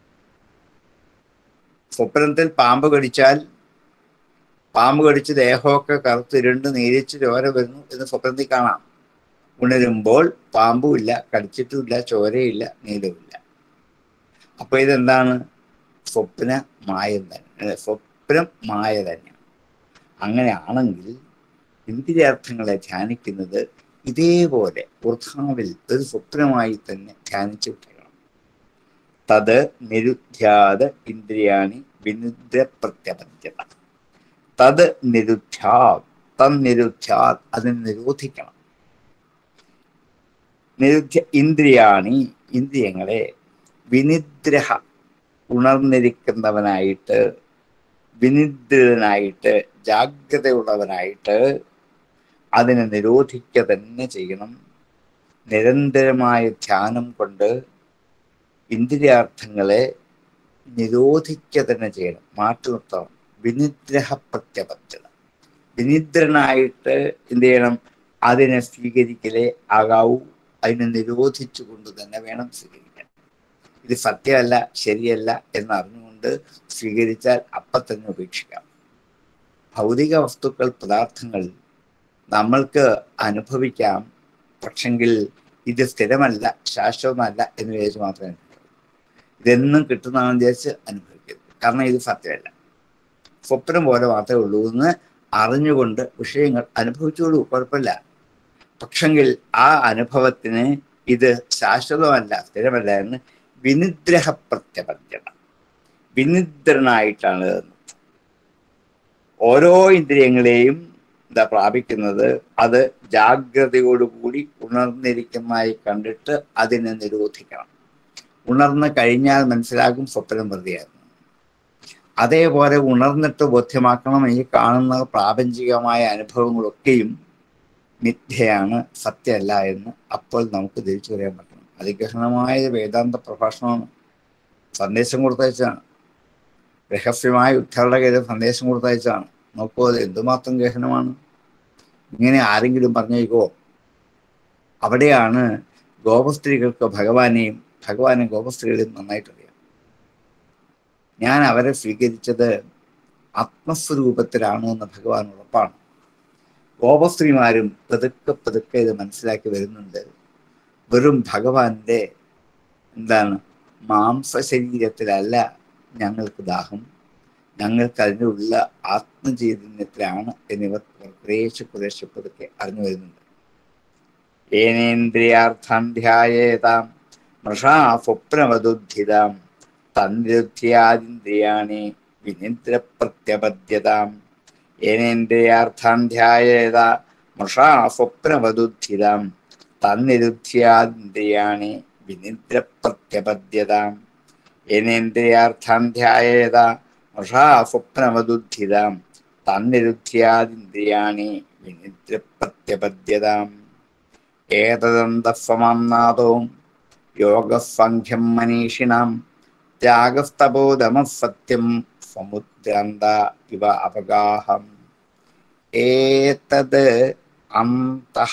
സ്വപ്നത്തിൽ പാമ്പ് കടിച്ചാൽ പാമ്പ് കടിച്ച് ദേഹമൊക്കെ കറുത്തിരുണ്ട് നീരിച്ച് ചോര വരുന്നു എന്ന് സ്വപ്നത്തിൽ കാണാം ഉണരുമ്പോൾ പാമ്പുമില്ല കടിച്ചിട്ടുമില്ല ചോരയില്ല നീലവുമില്ല അപ്പൊ ഇതെന്താണ് സ്വപ്ന മായം തന്നെ സ്വപ്നം മായ തന്നെയാണ് അങ്ങനെയാണെങ്കിൽ ഇന്ദ്രിയാർത്ഥങ്ങളെ ധ്യാനിക്കുന്നത് ഇതേപോലെ വൃഥാവിൽ ഒരു സ്വപ്നമായി തന്നെ ധ്യാനിച്ചു വിട്ടേക്കണം തത് നിരുദ്ധ്യാത ഇന്ദ്രിയാണി വിനിദ്ര പ്രത്യപദ്യത തത് നിരുദ്ധ്യാ തന്നിരുദ്ധ്യാ അതിനെ നിരോധിക്കണം നിരുദ്ധ്യ ഇന്ദ്രിയാണി ഇന്ദ്രിയങ്ങളെ വിനിദ്രഹ ഉണർന്നിരിക്കുന്നവനായിട്ട് വിനിദ്രനായിട്ട് ജാഗ്രതയുള്ളവനായിട്ട് അതിനെ നിരോധിക്കുക തന്നെ ചെയ്യണം നിരന്തരമായ ധ്യാനം കൊണ്ട് ഇന്ദ്രിയാർത്ഥങ്ങളെ നിരോധിക്കുക തന്നെ ചെയ്യണം മാറ്റി നിർത്തണം വിനിദ്രഹ പ്രത്യപത്യത വിനിദ്രനായിട്ട് എന്ത് ചെയ്യണം അതിനെ സ്വീകരിക്കലേ ആകാവൂ അതിനെ നിരോധിച്ചു കൊണ്ട് തന്നെ വേണം സ്വീകരിക്കാൻ ഇത് സത്യമല്ല ശരിയല്ല എന്നറിഞ്ഞുകൊണ്ട് സ്വീകരിച്ചാൽ അപ്പം തന്നെ ഉപേക്ഷിക്കാം ഭൗതിക വസ്തുക്കൾ പദാർത്ഥങ്ങൾ നമ്മൾക്ക് അനുഭവിക്കാം പക്ഷെങ്കിൽ ഇത് സ്ഥിരമല്ല ശാശ്വതമല്ല എന്ന് വിചാരിച്ച് മാത്രമേ അനുഭവിക്കൂ ഇതെന്നും കിട്ടുന്നതാണെന്ന് വിചാരിച്ച് അനുഭവിക്കരുത് കാരണം ഇത് സത്യമല്ല സ്വപ്നം പോലെ മാത്രമേ ഉള്ളൂ എന്ന് അറിഞ്ഞുകൊണ്ട് വിഷയങ്ങൾ അനുഭവിച്ചോളൂ കുഴപ്പമില്ല പക്ഷെങ്കിൽ ആ അനുഭവത്തിന് ഇത് ശാശ്വതമല്ല സ്ഥിരമല്ല എന്ന് വിനിദ്രഹ പ്രത്യപദ്യത വിനിദ്രനായിട്ടാണ് ഓരോ ഇന്ദ്രിയങ്ങളെയും എന്താ പ്രാപിക്കുന്നത് അത് ജാഗ്രതയോടുകൂടി ഉണർന്നിരിക്കുന്നതായി കണ്ടിട്ട് അതിനെ നിരോധിക്കണം ഉണർന്നു കഴിഞ്ഞാൽ മനസ്സിലാകും സ്വപ്നം വെറുതെയായിരുന്നു അതേപോലെ ഉണർന്നിട്ട് ബോധ്യമാക്കണം ഈ കാണുന്ന പ്രാപഞ്ചികമായ അനുഭവങ്ങളൊക്കെയും മിഥ്യയാണ് സത്യമല്ല എന്ന് അപ്പോൾ നമുക്ക് തിരിച്ചു പറയാൻ പറ്റണം അതിഗഹനമായ വേദാന്ത പ്രഭാഷണമാണ് സന്ദേശം കൊടുത്തയച്ചാണ് രഹസ്യമായ ഉദ്ധാരണ സന്ദേശം കൊടുത്തയച്ചാണ് നോക്കൂ അത് എന്തുമാത്രം ഗഹനമാണ് ഇങ്ങനെ ആരെങ്കിലും പറഞ്ഞേക്കോ അവിടെയാണ് ഗോപസ്ത്രീകൾക്ക് ഭഗവാനെയും ഭഗവാനെ ഗോപസ്ത്രീകളെയും നന്നായിട്ടറിയാം ഞാൻ അവരെ സ്വീകരിച്ചത് ആത്മസ്വരൂപത്തിലാണ് എന്ന് ഭഗവാൻ ഉറപ്പാണ് ഗോപസ്ത്രീമാരും പതുക്കെ പതുക്കെ ഇത് മനസ്സിലാക്കി വരുന്നുണ്ട് വെറും ഭഗവാന്റെ എന്താണ് മാംസശരീരത്തിലല്ല ഞങ്ങൾക്ക് ദാഹം ഞങ്ങൾക്ക് അതിനുള്ള ആത്മചൈതന്യത്തിലാണ് എന്നിവർ കുറേശ്ശെ കുറേശ്ശെ പതുക്കെ അറിഞ്ഞു വരുന്നുണ്ട് ഏനേന്ദ്രിയാർത്ഥം ധ്യായേതാം മൃഷാ സ്വപ്നവതുദ്ധിതാം തന്നിരുദ്ധ്യാദിന്ദ്രിയാണി വിനിദ്ര പ്രത്യപദ്യതാം ഏനേന്ദ്രിയാർത്ഥാധ്യായേത മൃഷാ സ്വപ്നവതുദ്ധിതാം തന്നിരുദ്ധ്യാദിന്ദ്രിയാണി വിനിദ്ര പ്രത്യപദ്യതാം ഏനേന്ദ്രിയാർത്ഥാധ്യായേത മൃഷാ സ്വപ്നവതുദ്ധിതാം തന്നിരുദ്ധ്യാദിന്ദ്രിയാണി വിനിദ്ര പ്രത്യപദ്യതാം ഏതദന്തസ്വമാം നാദോ യോഗസംഖ്യം മനീഷിണാം ത്യാഗസ്തപോദമഃ സത്യം സമുദ്രാന്ത ഇവ അപഗാഹം ഏതത് അന്തഃ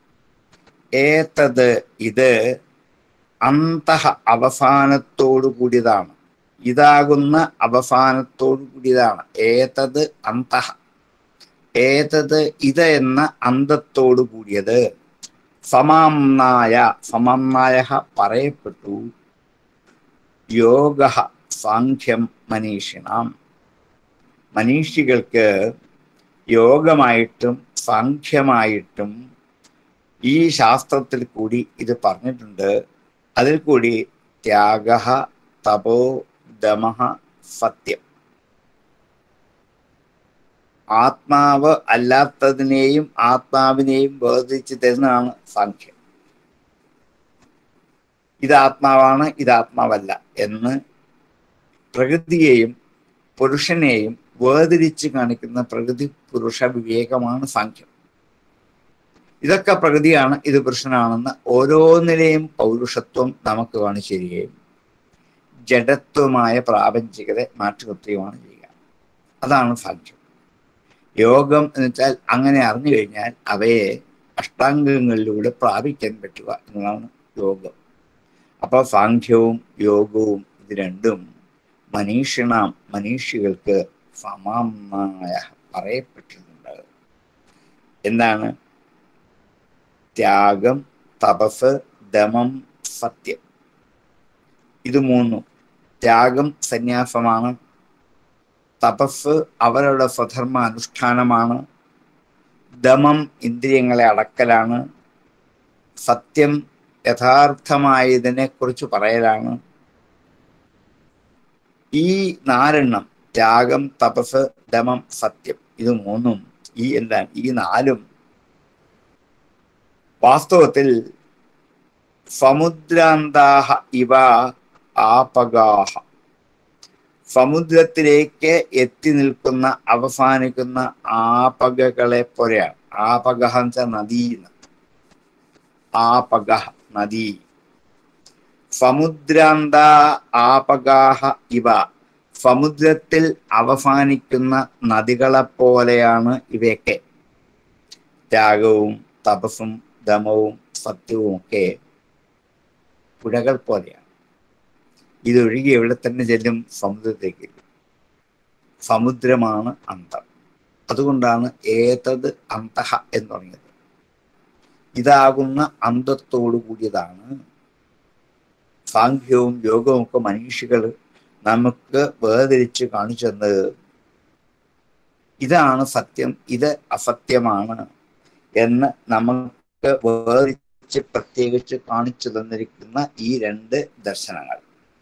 ഏതത് ഇത് അന്തഃ അവസാനത്തോടു കൂടിയതാണ് ഇതാകുന്ന അവസാനത്തോടു കൂടിയതാണ് ഏതത് അന്തഃ ഏതത് ഇത് എന്ന അന്തത്തോടു കൂടിയത് സമാംനായ സമാംനായ പറയപ്പെട്ടു യോഗ സാഖ്യം മനീഷിണാം മനീഷികൾക്ക് യോഗമായിട്ടും സാഖ്യമായിട്ടും ഈ ശാസ്ത്രത്തിൽ കൂടി ഇത് പറഞ്ഞിട്ടുണ്ട് അതിൽ കൂടി ത്യാഗ തപോ ദമ സത്യം ആത്മാവ് അല്ലാത്തതിനെയും ആത്മാവിനെയും വേർതിരിച്ച് തരുന്നതാണ് സാഖ്യം ഇത് ആത്മാവാണ് ഇത് ആത്മാവല്ല എന്ന് പ്രകൃതിയെയും പുരുഷനെയും വേർതിരിച്ച് കാണിക്കുന്ന പ്രകൃതി പുരുഷ വിവേകമാണ് സാഖ്യം ഇതൊക്കെ പ്രകൃതിയാണ് ഇത് പുരുഷനാണെന്ന് ഓരോന്നിലെയും പൗരുഷത്വം നമുക്ക് കാണിച്ചു തരികയും ജഡത്വമായ പ്രാപഞ്ചികത മാറ്റുകൃത്യമാണ് ചെയ്യുക അതാണ് സാഖ്യം യോഗം എന്ന് വെച്ചാൽ അങ്ങനെ അറിഞ്ഞു കഴിഞ്ഞാൽ അവയെ അഷ്ടാംഗങ്ങളിലൂടെ പ്രാപിക്കാൻ പറ്റുക എന്നതാണ് യോഗം അപ്പോൾ സാഖ്യവും യോഗവും ഇത് രണ്ടും മനീഷിണ മനീഷികൾക്ക് സമാനമായ പറയപ്പെട്ടിട്ടുണ്ട് എന്താണ് ത്യാഗം തപസ് ദമം സത്യം ഇത് മൂന്നും ത്യാഗം സന്യാസമാണ് തപസ് അവരുടെ സ്വധർമ്മ അനുഷ്ഠാനമാണ് ദമം ഇന്ദ്രിയങ്ങളെ അടക്കലാണ് സത്യം യഥാർത്ഥമായതിനെ കുറിച്ച് പറയലാണ് ഈ നാലെണ്ണം ത്യാഗം തപസ് ദമം സത്യം ഇത് മൂന്നും ഈ എന്താണ് ഈ നാലും വാസ്തവത്തിൽ സമുദ്രാന്താഹ ഇവ ആപഗാഹ സമുദ്രത്തിലേക്ക് എത്തി നിൽക്കുന്ന അവസാനിക്കുന്ന ആപകകളെ പോലെയാണ് ആപകഹ എന്ന് വെച്ചാൽ നദി ആപകഹ നദി സമുദ്രാന്ത ആപകാഹ ഇവ സമുദ്രത്തിൽ അവസാനിക്കുന്ന നദികളെ പോലെയാണ് ഇവയൊക്കെ ത്യാഗവും തപസ്സും ദമവും സത്യവും ഒക്കെ പുഴകൾ പോലെയാണ് ഇതൊഴുകി എവിടെ തന്നെ ചെല്ലും സമുദ്രത്തേക്ക് സമുദ്രമാണ് അന്തം അതുകൊണ്ടാണ് ഏതത് അന്തഹ എന്ന് പറഞ്ഞത് ഇതാകുന്ന അന്തത്തോടു കൂടിയതാണ് സാഖ്യവും യോഗവും ഒക്കെ മനീഷികൾ നമുക്ക് വേർതിരിച്ച് കാണിച്ചു തന്നത് ഇതാണ് സത്യം ഇത് അസത്യമാണ് എന്ന് നമുക്ക് വേർതിരിച്ച് പ്രത്യേകിച്ച് കാണിച്ചു തന്നിരിക്കുന്ന ഈ രണ്ട് ദർശനങ്ങൾ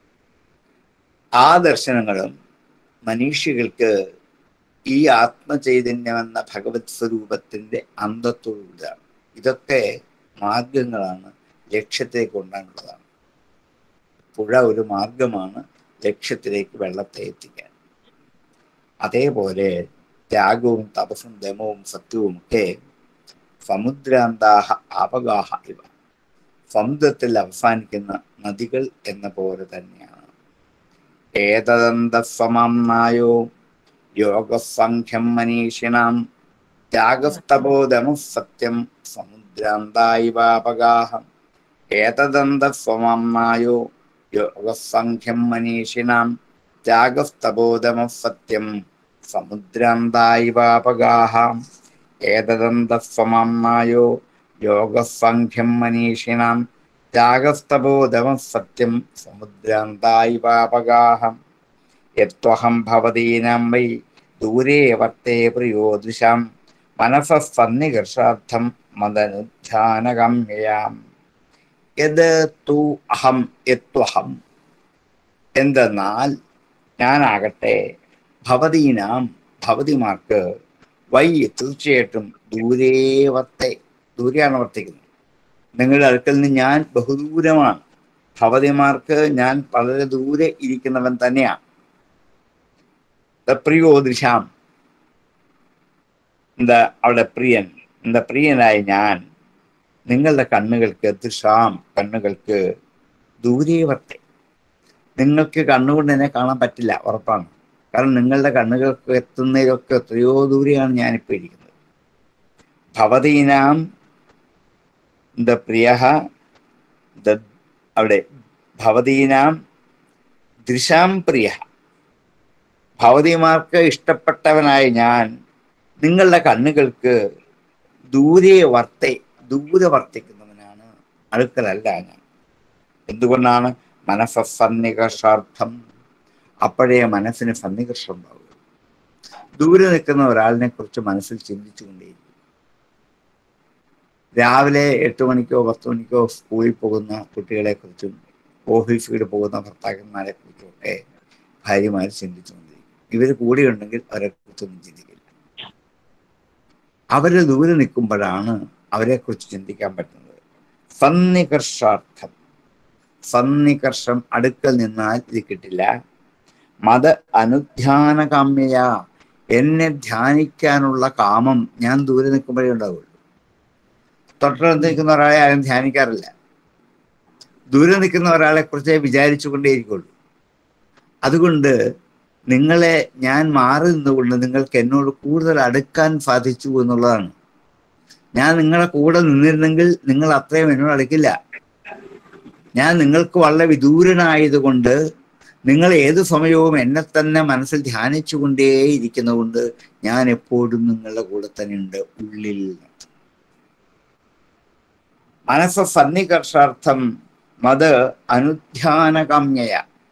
ആ ദർശനങ്ങളും മനീഷികൾക്ക് ഈ ആത്മചൈതന്യം എന്ന ഭഗവത് സ്വരൂപത്തിന്റെ അന്തത്തോടുകൂടിയാണ് ഇതൊക്കെ മാർഗങ്ങളാണ് ലക്ഷ്യത്തേക്ക് കൊണ്ടാനുള്ളതാണ് പുഴ ഒരു മാർഗമാണ് ലക്ഷ്യത്തിലേക്ക് വെള്ളത്തെ എത്തിക്കാൻ അതേപോലെ ത്യാഗവും തപസ്സും ദമവും സത്യവും ഒക്കെ സമുദ്രാന്താഹ ആപഗാഹ ഇവ സമുദ്രത്തിൽ അവസാനിക്കുന്ന നദികൾ എന്ന പോലെ തന്നെയാണ് ഏതദന്തസ്വമാംനായോ യോഗസംഖ്യം മനീഷിണാം ത്യാഗസ്തബോധമു സത്യം സമുദ്രാന്തായിവാപഗാഹം ഏതദന്തസ്വമാംനായോ യോഗസംഖ്യം മനീഷിണാം ത്യാഗസ്തബോധമു സത്യം സമുദ്രാന്തായിവാപഗാഹം ഏതദന്തസ്വമാംനായോ യോഗസംഖ്യം മനീഷിണാം ത്യാഗസ്തബോധമ സത്യം സമുദ്രാന്തായിവാപഗാഹം യത്വഹം ഭവതീനാം വൈ ദൂരേ വർത്തേ പ്രിയോദൃശാം മനസന്നികർഷാർത്ഥം മദനുധ്യാനഗമ്യയാം യത് തു അഹം യത്വഹം എന്തെന്നാൽ ഞാനാകട്ടെ ഭവതീനാം ഭവതിമാർക്ക് വൈ തീർച്ചയായിട്ടും ദൂരേവർത്തെ ദൂരെയാണ് വർത്തിക്കുന്നത് നിങ്ങളുടെ അടുക്കൽ നിന്ന് ഞാൻ ബഹുദൂരമാണ് ഭവതിമാർക്ക് ഞാൻ വളരെ ദൂരെ ഇരിക്കുന്നവൻ തന്നെയാണ് പ്രിയോ ദിശാം എന്താ അവിടെ പ്രിയൻ എന്താ പ്രിയനായ ഞാൻ നിങ്ങളുടെ കണ്ണുകൾക്ക് ദിശാം കണ്ണുകൾക്ക് ദൂരെ വർത്തെ നിങ്ങൾക്ക് കണ്ണുകൊണ്ട് എന്നെ കാണാൻ പറ്റില്ല ഉറപ്പാണ് കാരണം നിങ്ങളുടെ കണ്ണുകൾക്ക് എത്തുന്നതിലൊക്കെ എത്രയോ ദൂരെയാണ് ഞാനിപ്പോൾ ഇരിക്കുന്നത് ഭവതീനാം ദ പ്രിയ അവിടെ ഭവതീനാം ദൃശാം പ്രിയ ഭവതിമാർക്ക് ഇഷ്ടപ്പെട്ടവനായ ഞാൻ നിങ്ങളുടെ കണ്ണുകൾക്ക് ദൂരെ വർത്തെ ദൂരെ വർത്തിക്കുന്നവനാണ് അടുക്കലല്ല ഞാൻ എന്തുകൊണ്ടാണ് മനസ്സന്നികർഷാർത്ഥം അപ്പോഴേ മനസ്സിന് സന്നികർഷം ഉണ്ടാവുക ദൂരെ നിൽക്കുന്ന ഒരാളിനെ കുറിച്ച് മനസ്സിൽ ചിന്തിച്ചുകൊണ്ടേയിരിക്കും രാവിലെ എട്ട് മണിക്കോ പത്ത് മണിക്കോ സ്കൂളിൽ പോകുന്ന കുട്ടികളെ കുറിച്ചും ഓഫീസിൽ പോകുന്ന ഭർത്താക്കന്മാരെ കുറിച്ചും ഒക്കെ ഭാര്യമാർ ചിന്തിച്ചുകൊണ്ടിരിക്കും ഇവർ കൂടെ ഉണ്ടെങ്കിൽ അവരെ കുറിച്ചൊന്നും ചിന്തിക്കില്ല അവര് ദൂരെ നിൽക്കുമ്പോഴാണ് അവരെ കുറിച്ച് ചിന്തിക്കാൻ പറ്റുന്നത് സന്നികർഷാർത്ഥം സന്നികർഷം അടുക്കൽ നിന്നാൽ ഇത് കിട്ടില്ല മത അനുധ്യാന കാമ്യയ എന്നെ ധ്യാനിക്കാനുള്ള കാമം ഞാൻ ദൂരെ നിൽക്കുമ്പോഴേ ഉണ്ടാവുള്ളൂ തൊട്ടടുത്ത് നിൽക്കുന്ന ഒരാളെ ആരും ധ്യാനിക്കാറില്ല ദൂരെ നിൽക്കുന്ന ഒരാളെ കുറിച്ച് വിചാരിച്ചു കൊണ്ടേയിരിക്കുള്ളൂ അതുകൊണ്ട് നിങ്ങളെ ഞാൻ മാറി നിന്നുകൊണ്ട് നിങ്ങൾക്ക് എന്നോട് കൂടുതൽ അടുക്കാൻ സാധിച്ചു എന്നുള്ളതാണ് ഞാൻ നിങ്ങളെ കൂടെ നിന്നിരുന്നെങ്കിൽ നിങ്ങൾ അത്രയും എന്നോട് അടുക്കില്ല ഞാൻ നിങ്ങൾക്ക് വളരെ വിദൂരനായതുകൊണ്ട് നിങ്ങൾ ഏത് സമയവും എന്നെ തന്നെ മനസ്സിൽ ധ്യാനിച്ചുകൊണ്ടേയിരിക്കുന്നതുകൊണ്ട് ഞാൻ എപ്പോഴും നിങ്ങളുടെ കൂടെ തന്നെ ഉണ്ട് ഉള്ളിൽ മനസ്സ സന്നികർഷാർത്ഥം മത് അനുധ്യാനകാമ്യയ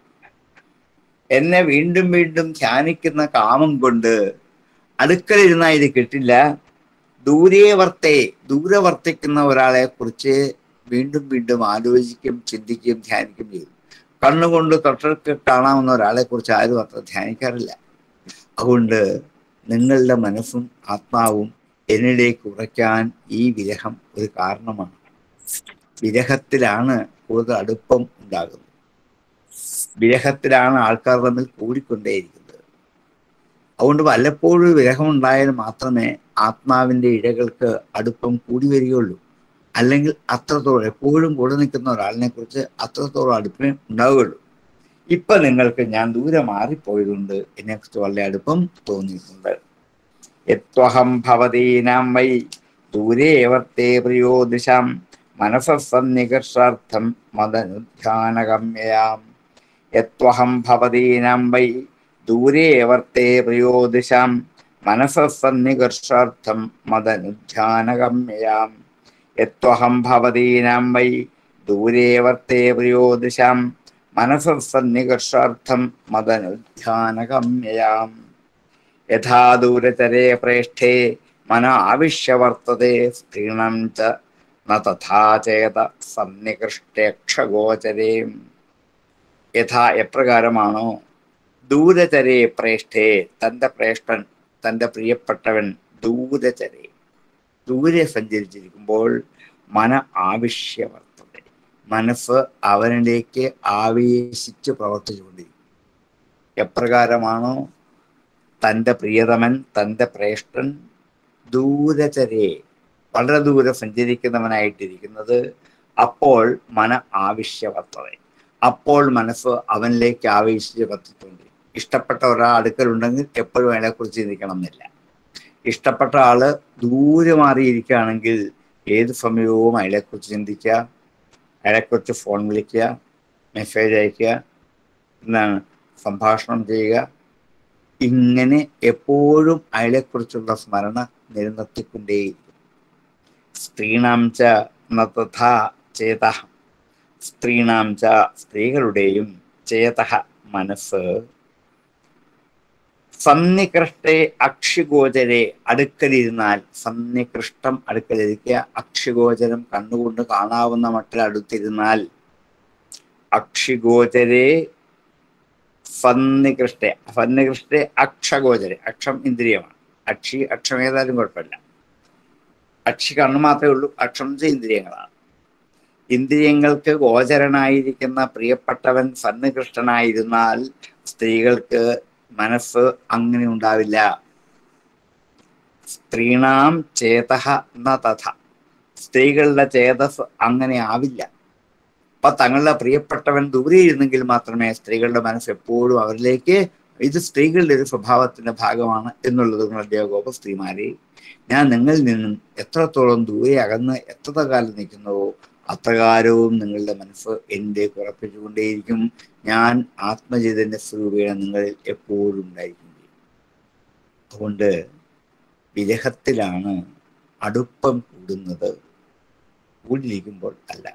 എന്നെ വീണ്ടും വീണ്ടും ധ്യാനിക്കുന്ന കാമം കൊണ്ട് അടുക്കലിരുന്നാൽ ഇത് കിട്ടില്ല ദൂരെ വർത്തേ ദൂരെ വർത്തിക്കുന്ന ഒരാളെ കുറിച്ച് വീണ്ടും വീണ്ടും ആലോചിക്കും ചിന്തിക്കുകയും ധ്യാനിക്കുകയും ചെയ്യും കണ്ണുകൊണ്ട് തൊട്ടടുത്ത് കാണാവുന്ന ഒരാളെ കുറിച്ച് ആരും അത്ര ധ്യാനിക്കാറില്ല അതുകൊണ്ട് നിങ്ങളുടെ മനസ്സും ആത്മാവും എന്നിലേക്ക് ഉറയ്ക്കാൻ ഈ വിരഹം ഒരു കാരണമാണ് വിരഹത്തിലാണ് കൂടുതൽ അടുപ്പം ഉണ്ടാകുന്നത് വിരഹത്തിലാണ് ആൾക്കാർ തമ്മിൽ കൂടിക്കൊണ്ടേയിരിക്കുന്നത് അതുകൊണ്ട് വല്ലപ്പോഴും വിരഹം ഉണ്ടായാൽ മാത്രമേ ആത്മാവിന്റെ ഇഴകൾക്ക് അടുപ്പം കൂടി വരികയുള്ളൂ അല്ലെങ്കിൽ അത്രത്തോളം എപ്പോഴും കൂടെ നിൽക്കുന്ന ഒരാളിനെ കുറിച്ച് അത്രത്തോളം അടുപ്പമേ ഉണ്ടാവുകയുള്ളൂ ഇപ്പൊ നിങ്ങൾക്ക് ഞാൻ ദൂരെ മാറിപ്പോയതുകൊണ്ട് എന്നെക്കുറിച്ച് വളരെ അടുപ്പം തോന്നിയിട്ടുണ്ട് യത്വഹം ഭവതീനാം വൈ ദൂരെ വർത്തേ പ്രിയോ ദിശാം മനസ്സന്നികർഷാർത്ഥം മദനുധ്യാനഗമ്യയാം യത്വഹം ഭവതീനാം വൈ ദൂരെ വർത്തേ പ്രിയോ ദിശാം മനസ്സന്നികർഷാർത്ഥം മദനുധ്യാനഗമ്യയാം യത്വഹം ഭവതീനാം വൈ ദൂരെ വർത്തേ പ്രിയോ ദിശാം മനസ്സന്നികർഷാർത്ഥം മദനുധ്യാനഗമ്യയാം യഥാ ദൂരചരേ പ്രേഷ്ഠേ മന ആവിശ്യ വർത്തതേ സ്ത്രീണം ച ന തഥാ ചേത സന്നികൃഷ്ടേക്ഷഗോചരേ യഥാ എപ്രകാരമാണോ ദൂരചരേ പ്രേഷ്ഠേ തൻ്റെ പ്രേഷ്ഠൻ തൻ്റെ പ്രിയപ്പെട്ടവൻ ദൂരചരേ ദൂരെ സഞ്ചരിച്ചിരിക്കുമ്പോൾ മന ആവശ്യ വർത്തത മനസ്സ് അവനിലേക്ക് ആവേശിച്ച് പ്രവർത്തിച്ചുകൊണ്ടിരിക്കും എപ്രകാരമാണോ തൻ്റെ പ്രിയതമൻ തൻ്റെ പ്രേഷ്ഠൻ ദൂരചരേ വളരെ ദൂരെ സഞ്ചരിക്കുന്നവനായിട്ടിരിക്കുന്നത് അപ്പോൾ മന ആവശ്യവർത്തത അപ്പോൾ മനസ്സ് അവനിലേക്ക് ആവേശിച്ച് വർത്തിച്ചുകൊണ്ടിരിക്കും ഇഷ്ടപ്പെട്ട ഒരാൾ അടുക്കലുണ്ടെങ്കിൽ എപ്പോഴും അതിനെക്കുറിച്ച് ചിന്തിക്കണം എന്നില്ല ഇഷ്ടപ്പെട്ട ആള് ദൂരെ മാറിയിരിക്കുകയാണെങ്കിൽ ഏത് സമയവും അയാളെക്കുറിച്ച് ചിന്തിക്കുക അയാളെക്കുറിച്ച് ഫോൺ വിളിക്കുക മെസ്സേജ് അയക്കുക എന്താണ് സംഭാഷണം ചെയ്യുക ഇങ്ങനെ എപ്പോഴും അയാളെക്കുറിച്ചുള്ള സ്മരണ നിലനിർത്തിക്കൊണ്ടേയിരിക്കും സ്ത്രീണാം ച നഥാ ചേത സ്ത്രീണാം ച സ്ത്രീകളുടെയും ചേത മനസ്സ് സന്നികൃഷ്ടേ അക്ഷിഗോചരെ അടുക്കലിരുന്നാൽ സന്നികൃഷ്ടം അടുക്കലിരിക്കുക അക്ഷിഗോചരം കണ്ണുകൊണ്ട് കാണാവുന്ന മട്ടിൽ അടുത്തിരുന്നാൽ അക്ഷിഗോചരെ ഫന്നികൃഷ്ടെ ഫന്നികൃഷ്ടെ അക്ഷഗോചരെ അക്ഷം ഇന്ദ്രിയമാണ് അക്ഷി അക്ഷം ഏതായാലും കുഴപ്പമില്ല അക്ഷി കണ്ണ് മാത്രമേ ഉള്ളൂ അക്ഷം എന്ന് വെച്ചാൽ ഇന്ദ്രിയങ്ങളാണ് ഇന്ദ്രിയങ്ങൾക്ക് ഗോചരനായിരിക്കുന്ന പ്രിയപ്പെട്ടവൻ സന്നികൃഷ്ടനായിരുന്നാൽ സ്ത്രീകൾക്ക് മനസ്സ് അങ്ങനെ ഉണ്ടാവില്ല സ്ത്രീണാം ചേതഹ ന തഥ സ്ത്രീകളുടെ ചേതസ് അങ്ങനെ ആവില്ല അപ്പൊ തങ്ങളുടെ പ്രിയപ്പെട്ടവൻ ദൂരെ ഇരുന്നെങ്കിൽ മാത്രമേ സ്ത്രീകളുടെ മനസ്സ് എപ്പോഴും അവരിലേക്ക് ഇത് സ്ത്രീകളുടെ ഒരു സ്വഭാവത്തിന്റെ ഭാഗമാണ് എന്നുള്ളത് കൊണ്ട് ഗോപ സ്ത്രീമാരെ ഞാൻ നിങ്ങളിൽ നിന്നും എത്രത്തോളം ദൂരെ അകന്ന് എത്ര കാലം നിൽക്കുന്നുവോ അത്രകാലവും നിങ്ങളുടെ മനസ്സ് എൻ്റെ ഉറപ്പിച്ചുകൊണ്ടേയിരിക്കും ഞാൻ ആത്മചൈതന്യ സ്വരൂപേണ നിങ്ങളിൽ എപ്പോഴും ഉണ്ടായിരിക്കും അതുകൊണ്ട് വിരഹത്തിലാണ് അടുപ്പം കൂടുന്നത് കൂടിയിരിക്കുമ്പോൾ അല്ല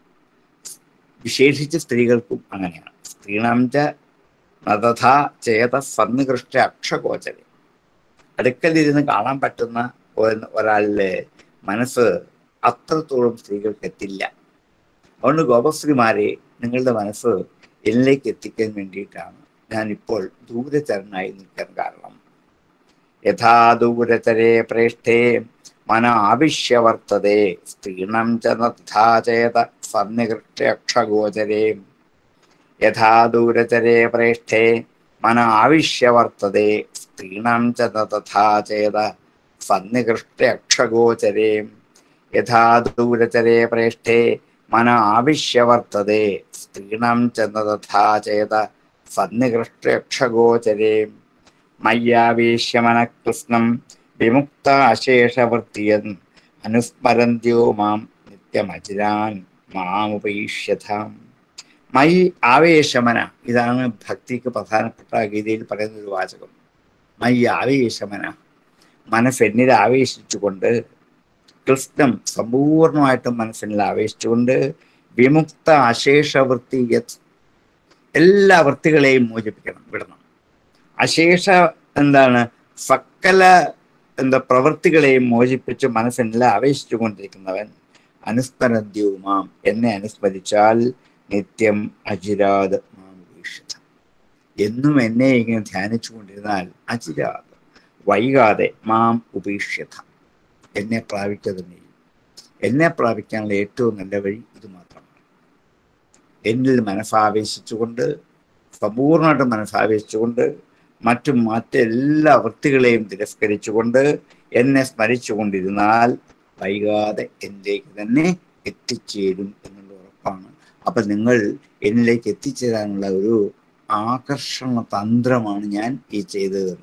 വിശേഷിച്ച് സ്ത്രീകൾക്കും അങ്ങനെയാണ് സ്ത്രീണാംച നതഥാ ചേത സന്നികൃഷ്ട അക്ഷഗോചരെ അടുക്കലിരുന്ന് കാണാൻ പറ്റുന്ന ഒ- ഒരാളിലെ മനസ്സ് അത്രത്തോളം സ്ത്രീകൾക്ക് എത്തില്ല അതുകൊണ്ട് ഗോപശ്രീമാരെ നിങ്ങളുടെ മനസ്സ് എന്നിലേക്ക് എത്തിക്കാൻ വേണ്ടിയിട്ടാണ് ഞാൻ ഇപ്പോൾ ദൂരചരനായി നിൽക്കാൻ കാരണം യഥാ ദൂരചരേ പ്രേഷ്ഠേ മന ആവിശ്യ വർത്തതേ സ്ത്രീണം ച നഥാ ചേത സന്നികൃഷ്ടയക്ഷഗോചരേ യഥാ ദൂരചരേ പ്രേഷ്ഠേ മന ആവിശ്യ വർത്തതേ സ്ത്രീണം ച ന തഥാ ചേത സന്നികൃഷ്ടയക്ഷഗോചരേ യഥാ ദൂരചരേ പ്രേഷ്ഠേ മന ആവിശ്യ വർത്തതേ സ്ത്രീണം ച ന തഥാ ചേത സന്നികൃഷ്ടയക്ഷഗോചരേ മയ്യാവേശ്യമനകൃഷ്ണം വിമുക്ത അശേഷവൃത്തിയൻ അനുസ്മരന്ത്യോ മാം നിത്യമചിരാൻ മാമുപൈഷ്യതാം മൈ ആവേശമന ഇതാണ് ഭക്തിക്ക് പ്രധാനപ്പെട്ട ഗീതയിൽ പറയുന്ന ഒരു വാചകം മൈ ആവേശമന മനസ്സ് എന്നിൽ ആവേശിച്ചുകൊണ്ട് കൃഷ്ണം സമ്പൂർണമായിട്ടും മനസ്സിനിൽ ആവേശിച്ചുകൊണ്ട് വിമുക്ത അശേഷവൃത്തി യത് എല്ലാ വൃത്തികളെയും മോചിപ്പിക്കണം വിടണം അശേഷ എന്താണ് സകല എന്താ പ്രവൃത്തികളെയും മോചിപ്പിച്ച് മനസ്സിനെല്ലാം ആവേശിച്ചു കൊണ്ടിരിക്കുന്നവൻ അനുസ്മരദ്യവുമാം എന്നെ അനുസ്മരിച്ചാൽ നിത്യം അജിരാത് മാം വീക്ഷിത എന്നും എന്നെ ഇങ്ങനെ ധ്യാനിച്ചു കൊണ്ടിരുന്നാൽ അജിരാത് വൈകാതെ മാം ഉപേക്ഷ്യത എന്നെ പ്രാപിക്കുക തന്നെ ചെയ്യും. എന്നെ പ്രാപിക്കാനുള്ള ഏറ്റവും നല്ല വഴി ഇത് മാത്രമാണ് എന്നിൽ മനസ്സാവേശിച്ചുകൊണ്ട് സമ്പൂർണ്ണമായിട്ട് മനസ്സാവേശിച്ചുകൊണ്ട് മറ്റും മറ്റെല്ലാ വൃത്തികളെയും തിരസ്കരിച്ചുകൊണ്ട് എന്നെ സ്മരിച്ചുകൊണ്ടിരുന്നാൽ വൈകാതെ എന്നിലേക്ക് തന്നെ എത്തിച്ചേരും എന്നുള്ള ഉറപ്പാണ് അപ്പൊ നിങ്ങൾ എന്നിലേക്ക് എത്തിച്ചേരാനുള്ള ഒരു ആകർഷണ തന്ത്രമാണ് ഞാൻ ഈ ചെയ്തത്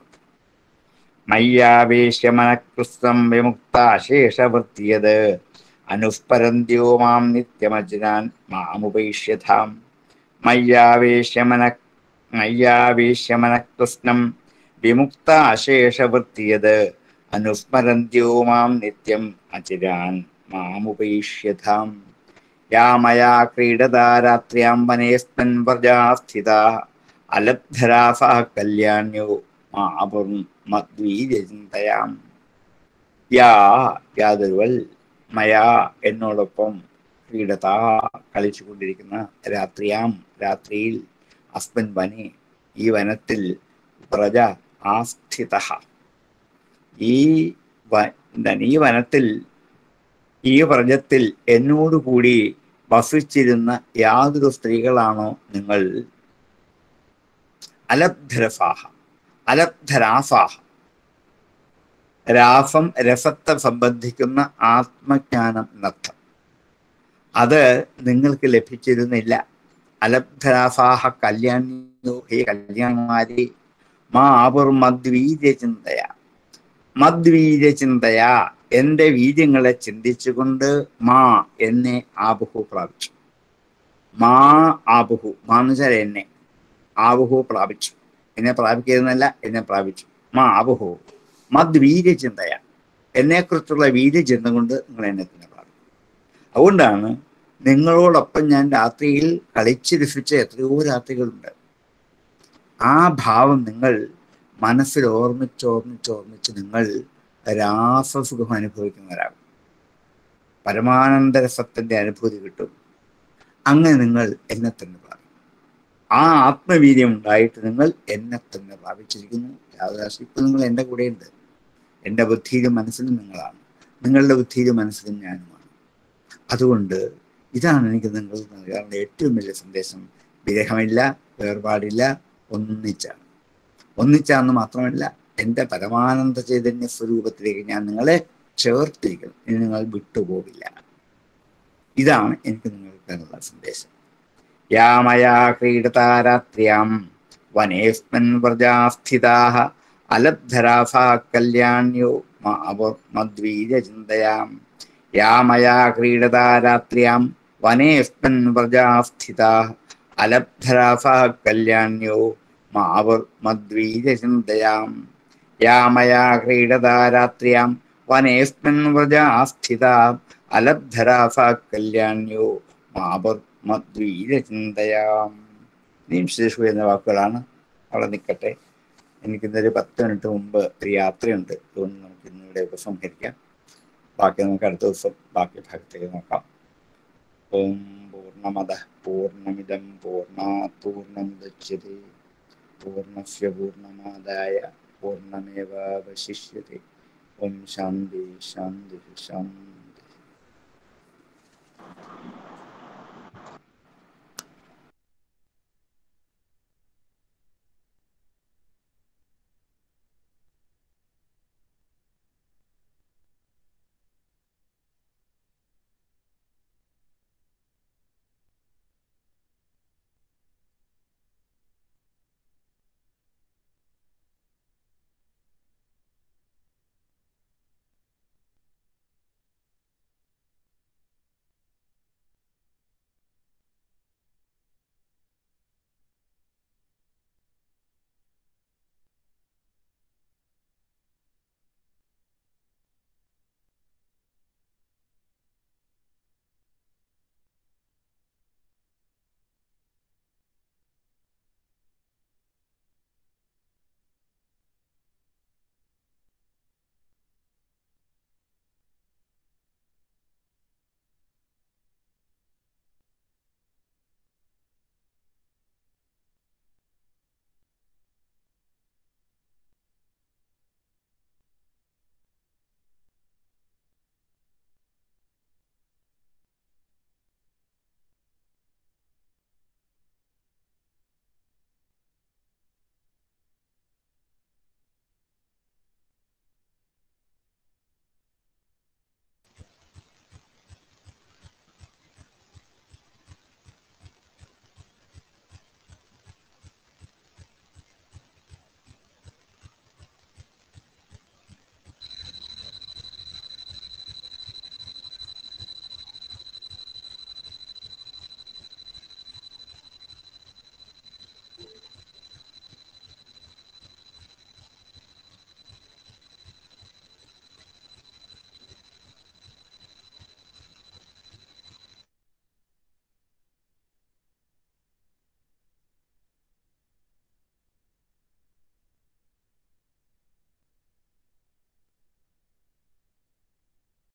മയ്യാവേശ്യമനകൃസ്തം വിമുക്ത അശേഷവൃത്തിയത് അനുസ്മരന്ത്യോ മാം നിത്യമജ്ഞാൻ മാമുപേക്ഷ്യതാം മയ്യാവേശ്യമന മയ്യാവേശ്യമനകൃഷ്ണം വിമുക്ത അശേഷവൃത്തിയത് അനുസ്മരന്ത്യോ മാം നിത്യം അചിരാൻ മാമുപേക്ഷ്യതാം യാ മയാ ക്രീഡതാ രാത്ര്യാം വനേസ്മൻ വ്രജാ സ്ഥിത അലബ്ധരാസ കല്യാണ്യോ മാപും മദ്വീരചിന്തയാം യാ യാതൊരുവൽ മയാ എന്നോടൊപ്പം ക്രീഡതാ കളിച്ചുകൊണ്ടിരിക്കുന്ന രാത്രിയാം രാത്രിയിൽ അസ്മൻ വനെ ഈ വനത്തിൽ വ്രജ ആസ്ഥിത ഈ വ- എന്താണ് ഈ വനത്തിൽ ഈ വ്രജത്തിൽ എന്നോടുകൂടി വസിച്ചിരുന്ന യാതൊരു സ്ത്രീകളാണോ നിങ്ങൾ അലബ്ധരസാഹ അലബ്ധരാസാഹ രാസം രസത്തെ സംബന്ധിക്കുന്ന ആത്മജ്ഞാനം എന്നർത്ഥം അത് നിങ്ങൾക്ക് ലഭിച്ചിരുന്നില്ല അലബ്ധരാസാഹ കല്യാണിയോ ഹേ കല്യാണമാരി മാ ആപുർ മദ്വീര്യചിന്തയ മദ്വീര്യചിന്തയ എന്റെ വീര്യങ്ങളെ ചിന്തിച്ചുകൊണ്ട് മാ എന്നെ ആബുഹു പ്രാപിച്ചു മാ ആബുഹു മാ എന്ന് വെച്ചാൽ എന്നെ ആബുഹു പ്രാപിച്ചു എന്നെ പ്രാപിക്കുന്നതല്ല എന്നെ പ്രാപിച്ചു മാ ആബുഹു മദ്വീര്യചിന്തയ എന്നെക്കുറിച്ചുള്ള വീര്യചിന്ത കൊണ്ട് നിങ്ങൾ എന്നെ തന്നെ പ്രാപിക്കും അതുകൊണ്ടാണ് നിങ്ങളോടൊപ്പം ഞാൻ രാത്രിയിൽ കളിച്ച് രസിച്ച എത്രയോ രാത്രികളുണ്ട് ആ ഭാവം നിങ്ങൾ മനസ്സിൽ ഓർമ്മിച്ച് ഓർമ്മിച്ച് ഓർമ്മിച്ച് നിങ്ങൾ രാസസുഖം അനുഭവിക്കുന്നവരാകും പരമാനന്ദ രസത്തിന്റെ അനുഭൂതി കിട്ടും അങ്ങനെ നിങ്ങൾ എന്നെ തന്നെ പറയും ആ ആത്മവീര്യം ഉണ്ടായിട്ട് നിങ്ങൾ എന്നെ തന്നെ പ്രാപിച്ചിരിക്കുന്നു യാതൊരാശം ഇപ്പൊ നിങ്ങൾ എൻ്റെ കൂടെയുണ്ട് എൻ്റെ ബുദ്ധിയിലും മനസ്സിലും നിങ്ങളാണ് നിങ്ങളുടെ ബുദ്ധിയിലും മനസ്സിലും ഞാനുമാണ് അതുകൊണ്ട് ഇതാണ് എനിക്ക് നിങ്ങൾ നൽകാനുള്ള ഏറ്റവും വലിയ സന്ദേശം വിരഹമില്ല വേർപാടില്ല ഒന്നിച്ചാണ് ഒന്നിച്ചാന്ന് മാത്രമല്ല എൻ്റെ പരമാനന്ദ ചൈതന്യ സ്വരൂപത്തിലേക്ക് ഞാൻ നിങ്ങളെ ചേർത്തിരിക്കുന്നു ഇനി നിങ്ങൾ വിട്ടുപോകില്ല ഇതാണ് എനിക്ക് നിങ്ങൾക്ക് തരുന്ന സന്ദേശം യാമയാ ക്രീഡതാരാത്ര്യാം വനേസ്മൻ വ്രജാസ്ഥിതാः അലബ്ധരാഫാ കല്യാണ്യോ മദ്വീരചിന്തയാം യാമയാ ക്രീഡതാരാത്ര്യാം വനേസ്മൻ വ്രജാസ്ഥിതാः അലബ്ധരാഫാ കല്യാണ്യോ മാവർ മദ്വീരചിന്തയാം യാമയാ ക്രീഡതാരാത്ര്യാം വനേസ്മൻ വ്രജാസ്ഥിതാ അലബ്ധരാഫാ കല്യാണ്യോ മാവർ മദ്വീരചിന്തയാം ഇനിയും ശേഷു എന്ന വാക്കുകളാണ് അവിടെ നിൽക്കട്ടെ എനിക്കിന്നൊരു പത്ത് മിനിറ്റ് മുമ്പ് ഒരു യാത്രയുണ്ട് അതുകൊണ്ട് നമുക്ക് ഇന്നിവിടെ ഉപസംഹരിക്കാം ബാക്കി നമുക്ക് അടുത്ത ദിവസം ബാക്കി ഭാഗത്തേക്ക് നോക്കാം ഓം പൂർണ്ണമത പൂർണ്ണമിതം പൂർണ്ണാത് പൂർണ്ണമുദച്യത്തെ പൂർണ്ണസ്യ പൂർണ്ണമാദായ പൂർണ്ണമേവാവശിഷ്യത്തെ ഓം ശാന്തി ശാന്തി ശാന്തി